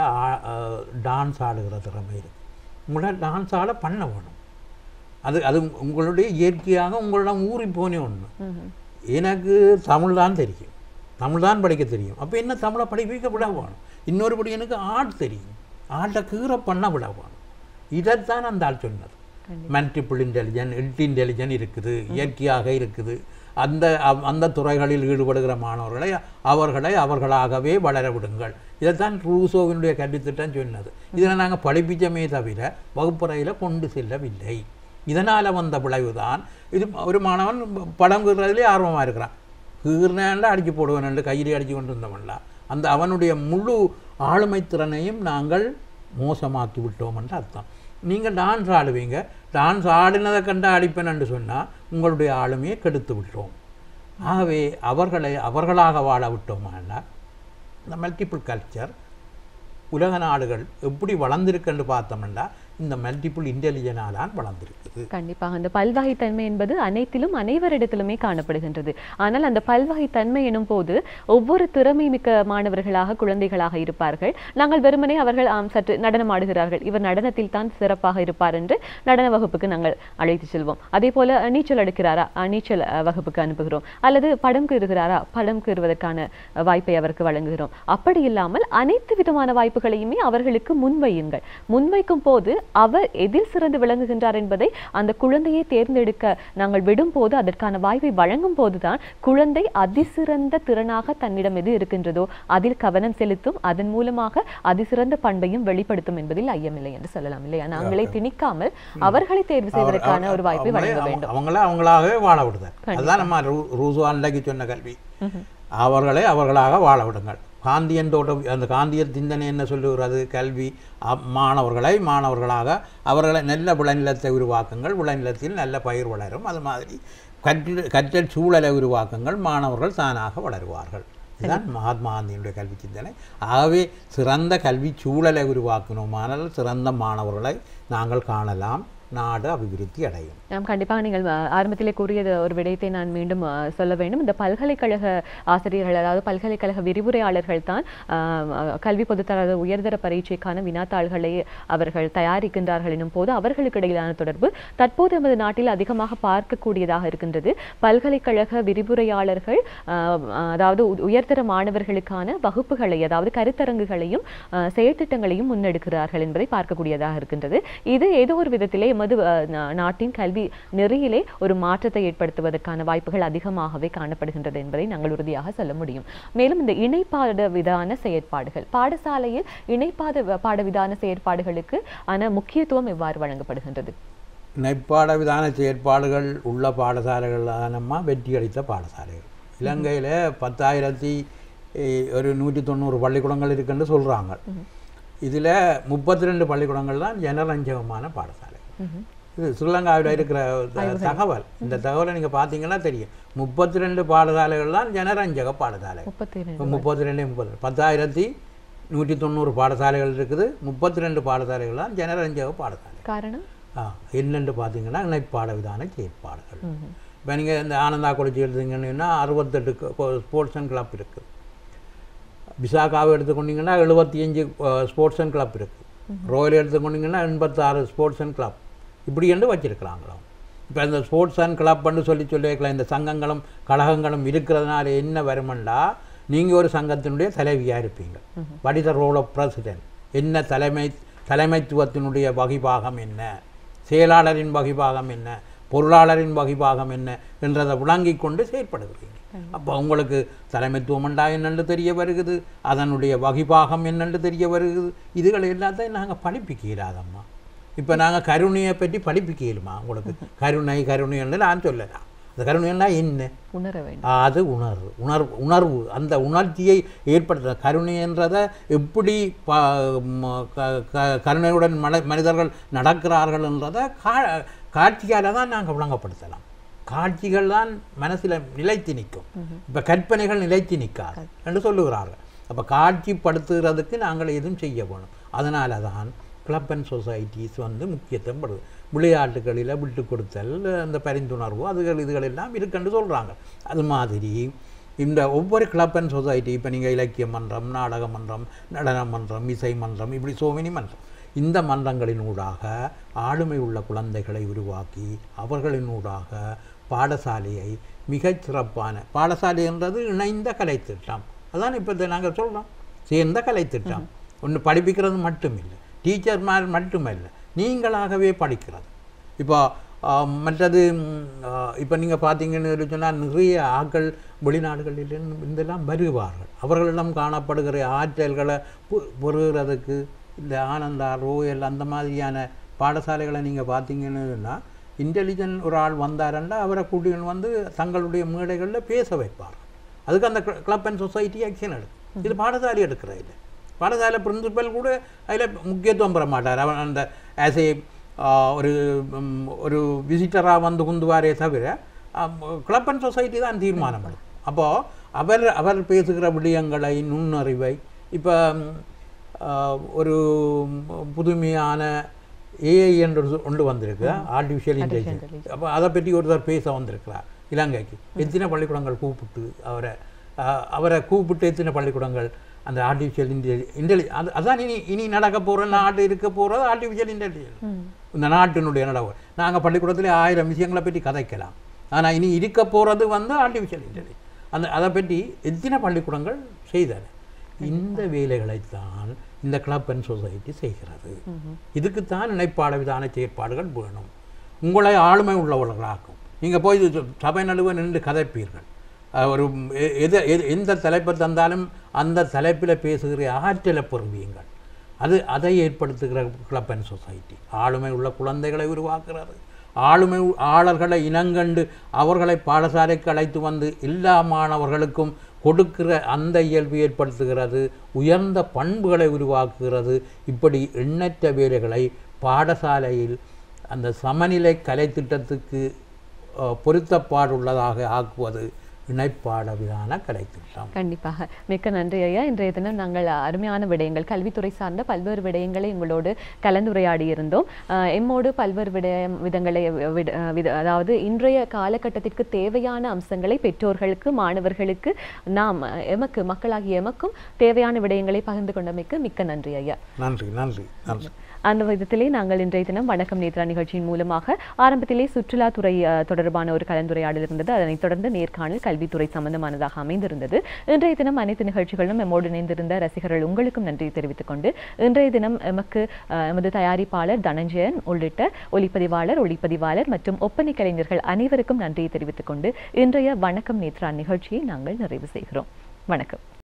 டான்ஸ் ஆடுகிற திறமை இருக்கு உங்கள்ட்ட டான்ஸ் ஆட பண்ண வேணும் அது அது உங்களுடைய இயற்கையாக உங்களிடம் ஊறி போனே ஒன்று எனக்கு தமிழ் தான் தெரியும் தமிழ் தான் படிக்க தெரியும் அப்போ என்ன தமிழை படிப்பிக்க விட வேணும் இன்னொருபடி எனக்கு ஆர்ட் தெரியும் ஆர்ட்டை கீற பண்ண விட வேணும் இதைத்தான் அந்த ஆள் சொன்னது மல்டிபிள் இன்டெலிஜென்ட் எல்டி இன்டெலிஜென்ட் இருக்குது இயற்கையாக இருக்குது அந்த அவ்- அந்த துறைகளில் ஈடுபடுகிற மாணவர்களை அவர்களை அவர்களாகவே வளர விடுங்கள் இதைத்தான் ரூசோவினுடைய கல்வித்திட்டம் சொன்னது இதை நாங்கள் படிப்பிச்சமே தவிர வகுப்பறையில் கொண்டு செல்லவில்லை இதனால் வந்த விளைவு தான் இது ஒரு மாணவன் படம் கீறுறதுலே ஆர்வமாக இருக்கிறான் கீர்னாண்டா அடிச்சு போடுவேன் கையிலே அடிச்சு கொண்டு இருந்தவன்ல அந்த அவனுடைய முழு ஆளுமை திறனையும் நாங்கள் மோசமாக்கி விட்டோம் என்று அர்த்தம் நீங்கள் டான்ஸ் ஆடுவீங்க டான்ஸ் ஆடினதை கண்டு அடிப்பேன் சொன்னால் உங்களுடைய ஆளுமையை கெடுத்து விட்டோம் ஆகவே அவர்களை அவர்களாக வாழ விட்டோமானா இந்த மல்டிபிள் கல்ச்சர் உலக நாடுகள் எப்படி வளர்ந்திருக்குன்னு பார்த்தோம்னா இந்த மல்டிபிள் இன்டெலிஜென்டால் வளர்ந்திருக்குது கண்டிப்பாக அந்த பல்வகைத்தன்மை என்பது அனைத்திலும் அனைவரிடத்திலுமே காணப்படுகின்றது ஆனால் அந்த பல்வகைத்தன்மை எனும் போது ஒவ்வொரு திறமை மிக்க மாணவர்களாக குழந்தைகளாக இருப்பார்கள் நாங்கள் வெறுமனே அவர்கள் ஆம் சற்று நடனம் ஆடுகிறார்கள் இவர் நடனத்தில் தான் சிறப்பாக இருப்பார் என்று நடன வகுப்புக்கு நாங்கள் அழைத்து செல்வோம் அதே போல அஹ், நீச்சல் எடுக்கிறாரா அஹ், நீச்சல் அஹ், வகுப்புக்கு அனுப்புகிறோம் அல்லது படம் கீறுகிறாரா படம் கீறுவதற்கான அஹ், வாய்ப்பை அவருக்கு வழங்குகிறோம் அப்படி இல்லாமல் அனைத்து விதமான வாய்ப்புகளையுமே அவர்களுக்கு முன்வையுங்கள் முன்வைக்கும் போது அவர் எதில் சிறந்து விளங்குகின்றார் என்பதை அந்த குழந்தையை தேர்ந்தெடுக்க நாங்கள் விடும் போது அதற்கான வாய்ப்பை வழங்கும் போதுதான் குழந்தை அதிசிறந்த திறனாக தன்னிடம் எது இருக்கின்றதோ அதில் கவனம் செலுத்தும் அதன் மூலமாக அதிசிறந்த பண்பையும் வெளிப்படுத்தும் என்பதில் ஐயமில்லை என்று சொல்லலாம் இல்லையா நாங்களே திணிக்காமல் அவர்களை தேர்வு செய்வதற்கான ஒரு வாய்ப்பை அவங்களே வழங்க அவங்க- வேண்டும் அவங்களே அவங்களாகவே வாழ விடுதல் அதுதான் நம்ம ரூ- ரூசோ அன்றைக்கு சொன்ன கல்வி அவர்களை அவர்களாக வாழ விடுங்கள் காந்தியன் தோட்ட அந்த காந்திய சிந்தனை என்ன சொல்லுகிறது கல்வி அ- மாணவர்களை மாணவர்களாக அவர்களை நல்ல விளைநிலத்தை உருவாக்குங்கள் விளைநிலத்தில் நல்ல பயிர் வளரும் அது மாதிரி கற்று கற்றல் சூழலை உருவாக்குங்கள் மாணவர்கள் தானாக வளருவார்கள் இதுதான் மகாத்மா காந்தியினுடைய கல்வி சிந்தனை ஆகவே சிறந்த கல்வி சூழலை உருவாக்கணுமானால் சிறந்த மாணவர்களை நாங்கள் காணலாம் நாடு அபிவிருத்தி அடையும் நாம் கண்டிப்பாக நீங்கள் அஹ், ஆரம்பத்திலே கூறியது ஒரு விடயத்தை நான் மீண்டும் அஹ், சொல்ல வேண்டும் இந்த பல்கலைக்கழக ஆசிரியர்கள் அதாவது பல்கலைக்கழக விரிவுரையாளர்கள் தான் அஹ், அஹ், கல்வி பொதுத்தர உயர்தர பரீட்சைக்கான வினாத்தாள்களை அவர்கள் தயாரிக்கின்றார்கள் எனும் போது அவர்களுக்கு இடையிலான தொடர்பு தற்போது நமது நாட்டில் அதிகமாக பார்க்கக்கூடியதாக இருக்கின்றது பல்கலைக்கழக விரிவுரையாளர்கள் அஹ், அதாவது உ- உயர்தர மாணவர்களுக்கான வகுப்புகளை அதாவது கருத்தரங்குகளையும் அஹ், செயற்திட்டங்களையும் முன்னெடுக்கிறார்கள் என்பதை பார்க்கக்கூடியதாக இருக்கின்றது இது ஏதோ ஒரு விதத்திலே எமது அஹ், நா- நாட்டின் கல்வி நெறியிலே ஒரு மாற்றத்தை ஏற்படுத்துவதற்கான வாய்ப்புகள் அதிகமாகவே காணப்படுகின்றது என்பதை நாங்கள் உறுதியாக சொல்ல முடியும் மேலும் இந்த இணைப்பாட விதான செயற்பாடுகள் பாடசாலையில் இணைப்பாத வ- பாட விதான செயற்பாடுகளுக்கு ஆன முக்கியத்துவம் எவ்வாறு வழங்கப்படுகின்றது நெற்பாட விதான செயற்பாடுகள் உள்ள பாடசாலைகள் தானம்மா வெற்றி அளித்த பாடசாலைகள் இலங்கையில் பத்தாயிரத்தி eh, ஒரு நூற்றி தொண்ணூறு பள்ளிக்கூடங்கள் இருக்குன்னு சொல்கிறாங்க இதில் முப்பத்தி ரெண்டு பள்ளிக்கூடங்கள் தான் ஜனரஞ்சகமான பாடசாலை இது ஸ்ரீலங்காவில் இருக்கிற த- தகவல் இந்த தகவலை நீங்கள் பார்த்தீங்கன்னா தெரியும் முப்பத்தி ரெண்டு பாடசாலைகள் தான் ஜனரஞ்சக பாடசாலை முப்பத்தி இரண்டு முப்பத்தி ரெண்டு முப்பது பத்தாயிரத்தி நூற்றி தொண்ணூறு பாடசாலைகள் இருக்குது முப்பத்தி ரெண்டு பாடசாலைகள் தான் ஜனரஞ்சக பாடசாலை காரணம் ஆ என்னென்று பார்த்தீங்கன்னா இணைப்பாட விதான செயற்பாடுகள் இப்போ நீங்கள் இந்த ஆனந்தா கொடிச்சி எடுத்தீங்கன்னா அறுபத்தெட்டு ஸ்போர்ட்ஸ் அண்ட் கிளப் இருக்குது விசாகாவை எடுத்துக்கொண்டீங்கன்னா எழுபத்தி அஞ்சு ஸ்போர்ட்ஸ் அண்ட் கிளப் இருக்குது ரோயல் எடுத்துக்கொண்டீங்கன்னா எண்பத்தாறு ஸ்போர்ட்ஸ் அண்ட் கிளப் இப்படி என்று வச்சிருக்கிறாங்களாம் இப்போ இந்த ஸ்போர்ட்ஸ் அண்ட் கிளப்னு சொல்லி சொல்லியிருக்கலாம் இந்த சங்கங்களும் கழகங்களும் இருக்கிறதுனால என்ன வருமெண்டா நீங்கள் ஒரு சங்கத்தினுடைய தலைவியாக இருப்பீங்க what is the role of president என்ன தலைமை தலைமைத்துவத்தினுடைய வகிபாகம் என்ன செயலாளரின் வகிபாகம் என்ன பொருளாளரின் வகிபாகம் என்ன என்றதை விளங்கிக் கொண்டு செயற்படுகிறீங்க அப்போ உங்களுக்கு தலைமைத்துவம் என்றா என்னென்று தெரிய வருகிறது அதனுடைய வகிபாகம் என்னென்று தெரிய வருகிறது இதுகளை எல்லாத்தையும் நாங்கள் படிப்பிக்க இயலாதம்மா இப்போ நாங்கள் கருணையை பற்றி படிப்பிக்க இயலுமா உங்களுக்கு கருணை கருணை என்று நான் சொல்லலாம் அந்த கருணைன்னா என்ன உணர வேண்டும் அது உணர்வு உணர்வு உணர்வு அந்த உணர்ச்சியை ஏற்படுத்த கருணை என்றதை எப்படி ப ம- க- க- கருணையுடன் மன மனிதர்கள் நடக்கிறார்கள் என்றதை கா காட்சியால் தான் நாங்கள் விளங்கப்படுத்தலாம் காட்சிகள் தான் மனசில் நிலைத்து நிற்கும் இப்போ கற்பனைகள் நிலைத்து நிற்காது என்று சொல்லுகிறார்கள் அப்போ காட்சிப்படுத்துகிறதுக்கு நாங்கள் எதுவும் செய்ய வேணும் அதனால தான் கிளப் அண்ட் சொசைட்டிஸ் வந்து முக்கியத்துவம் படுது விளையாட்டுகளில் விட்டு கொடுத்தல் அந்த பரிந்துணர்வு அதுகள் இதுகள் எல்லாம் இருக்குன்னு சொல்கிறாங்க அது மாதிரி இந்த ஒவ்வொரு கிளப் அண்ட் சொசைட்டி இப்போ நீங்கள் இலக்கிய மன்றம் நாடக மன்றம் நடன மன்றம் இசை மன்றம் இப்படி சோமினி மன்றம் இந்த மன்றங்களின் ஊடாக ஆளுமை உள்ள குழந்தைகளை உருவாக்கி அவர்களின் ஊடாக பாடசாலையை மிகச் சிறப்பான பாடசாலை என்றது இணைந்த கலைத்திட்டம் அதான் இப்போ நாங்கள் சொல்கிறோம் சேர்ந்த கலைத்திட்டம் ஒன்று படிப்பிக்கிறது மட்டுமில்லை டீச்சர்மார் மட்டுமல்ல நீங்களாகவே படிக்கிறது இப்போ ஆஹ், மற்றது இப்போ நீங்கள் பார்த்தீங்கன்னு சொன்னால் நிறைய ஆக்கள் வெளிநாடுகளில் இதெல்லாம் வருவார்கள் அவர்களிடம் காணப்படுகிற ஆற்றல்களை பு- பெறுகிறதுக்கு இந்த ஆனந்தா ரோயல் அந்த மாதிரியான பாடசாலைகளை நீங்கள் பார்த்தீங்கன்னு சொன்னால் இன்டெலிஜென்ட் ஒரு ஆள் வந்தாருன்னா அவரை கூட்டிகள் வந்து தங்களுடைய மேடைகளில் பேச வைப்பார்கள் அதுக்கு அந்த கிளப் அண்ட் சொசைட்டி ஆக்ஷன் எடுக்கும் இது பாடசாலை எடுக்கிற இல்லை பாடசாலை பிரின்சிபல் கூட அதில் முக்கியத்துவம் பெற மாட்டார் அவன் அந்த ஆஸ் ஏ ஒரு ம், ஒரு விசிட்டராக வந்து குந்துவாரே தவிர கிளப் அண்ட் சொசைட்டி தான் தீர்மானம் எடுக்கும் அப்போது அவர் அவர் பேசுகிற விடயங்களை நுண்ணறிவை இப்போ ஒரு புதுமையான ஏஐ என்று ஒரு ஒன்று வந்திருக்கு ஆர்டிஃபிஷியல் இன்டெலிஜென்ஸ் அப்போ அதை பற்றி ஒருத்தர் பேச வந்திருக்கிறார் இலங்கைக்கு எத்தனை பள்ளிக்கூடங்கள் கூப்பிட்டு அவரை அஹ், அவரை கூப்பிட்டு எத்தனை பள்ளிக்கூடங்கள் அந்த ஆர்டிஃபிஷியல் இன்டெலி இன்டெலி அது அதான் இனி இனி நடக்க போகிற நாடு இருக்க போகிறது ஆர்டிஃபிஷியல் இன்டெலிஜென்ஸ் இந்த நாட்டினுடைய நடவு நாங்கள் பள்ளிக்கூடத்தில் ஆயிரம் விஷயங்களை பற்றி கதைக்கலாம் ஆனால் இனி இருக்க போகிறது வந்து ஆர்டிஃபிஷியல் இன்டெலிஜென்ஸ் அந்த அதை பற்றி எத்தனை பள்ளிக்கூடங்கள் செய்தன இந்த வேலைகளைத்தான் இந்த கிளப் அண்ட் சொசைட்டி செய்கிறது இதுக்குத்தான் இணைப்பாட விதான செயற்பாடுகள் வேணும் உங்களை ஆளுமை உள்ளவர்களாக்கும் நீங்கள் போய் இது சபை நடுவே நின்று கதைப்பீர்கள் அஹ் ஒரு எ- எது எது எந்த தலைப்பை தந்தாலும் அந்த தலைப்பில் பேசுகிற ஆற்றலை பெறுவீங்கள் அது அதை ஏற்படுத்துகிற கிளப் அண்ட் சொசைட்டி ஆளுமை உள்ள குழந்தைகளை உருவாக்குறது ஆளுமை உ- ஆளர்களை இனங்கண்டு அவர்களை பாடசாலைக்கு அழைத்து வந்து எல்லா மாணவர்களுக்கும் கொடுக்கிற அந்த இயல்பு ஏற்படுத்துகிறது உயர்ந்த பண்புகளை உருவாக்குகிறது இப்படி எண்ணற்ற வேலைகளை பாடசாலையில் அந்த சமநிலை கலை திட்டத்துக்கு அஹ், பொருத்தப்பாடுள்ளதாக ஆக்குவது இணைப்பாடவிலான கலைத்திட்டம் கண்டிப்பாக மிக்க நன்றி ஐயா இன்றைய தினம் நாங்கள் அருமையான விடயங்கள் கல்வித்துறை சார்ந்த பல்வேறு விடயங்களை உங்களோடு கலந்துரையாடி இருந்தோம் அஹ், எம்மோடு பல்வேறு விடயம் விதங்களை விட- அஹ், வித- அதாவது இன்றைய காலகட்டத்திற்கு தேவையான அம்சங்களை பெற்றோர்களுக்கு மாணவர்களுக்கு நாம் அஹ், எமக்கு மக்களாகிய எமக்கும் தேவையான விடயங்களை பகிர்ந்து கொண்டமைக்கு மிக்க நன்றி ஐயா நன்றி நன்றி நன்றி அந்த விதத்திலே நாங்கள் இன்றைய தினம் வணக்கம் நேத்ரா நிகழ்ச்சியின் மூலமாக ஆரம்பத்திலே சுற்றுலாத்துறை அஹ், தொடர்பான ஒரு கலந்துரையாடல் இருந்தது அதனைத் தொடர்ந்து நேர்காணல் கல்வித்துறை சம்பந்தமானதாக அமைந்திருந்தது இன்றைய தினம் அனைத்து நிகழ்ச்சிகளும் எம்மோடு இணைந்திருந்த ரசிகர்கள் உங்களுக்கும் நன்றி தெரிவித்துக் கொண்டு இன்றைய தினம் எமக்கு அஹ், எமது தயாரிப்பாளர் தனஞ்சயன் உள்ளிட்ட ஒளிப்பதிவாளர் ஒளிப்பதிவாளர் மற்றும் ஒப்பனை கலைஞர்கள் அனைவருக்கும் நன்றியை தெரிவித்துக் கொண்டு இன்றைய வணக்கம் நேத்ரா நிகழ்ச்சியை நாங்கள் நிறைவு செய்கிறோம் வணக்கம்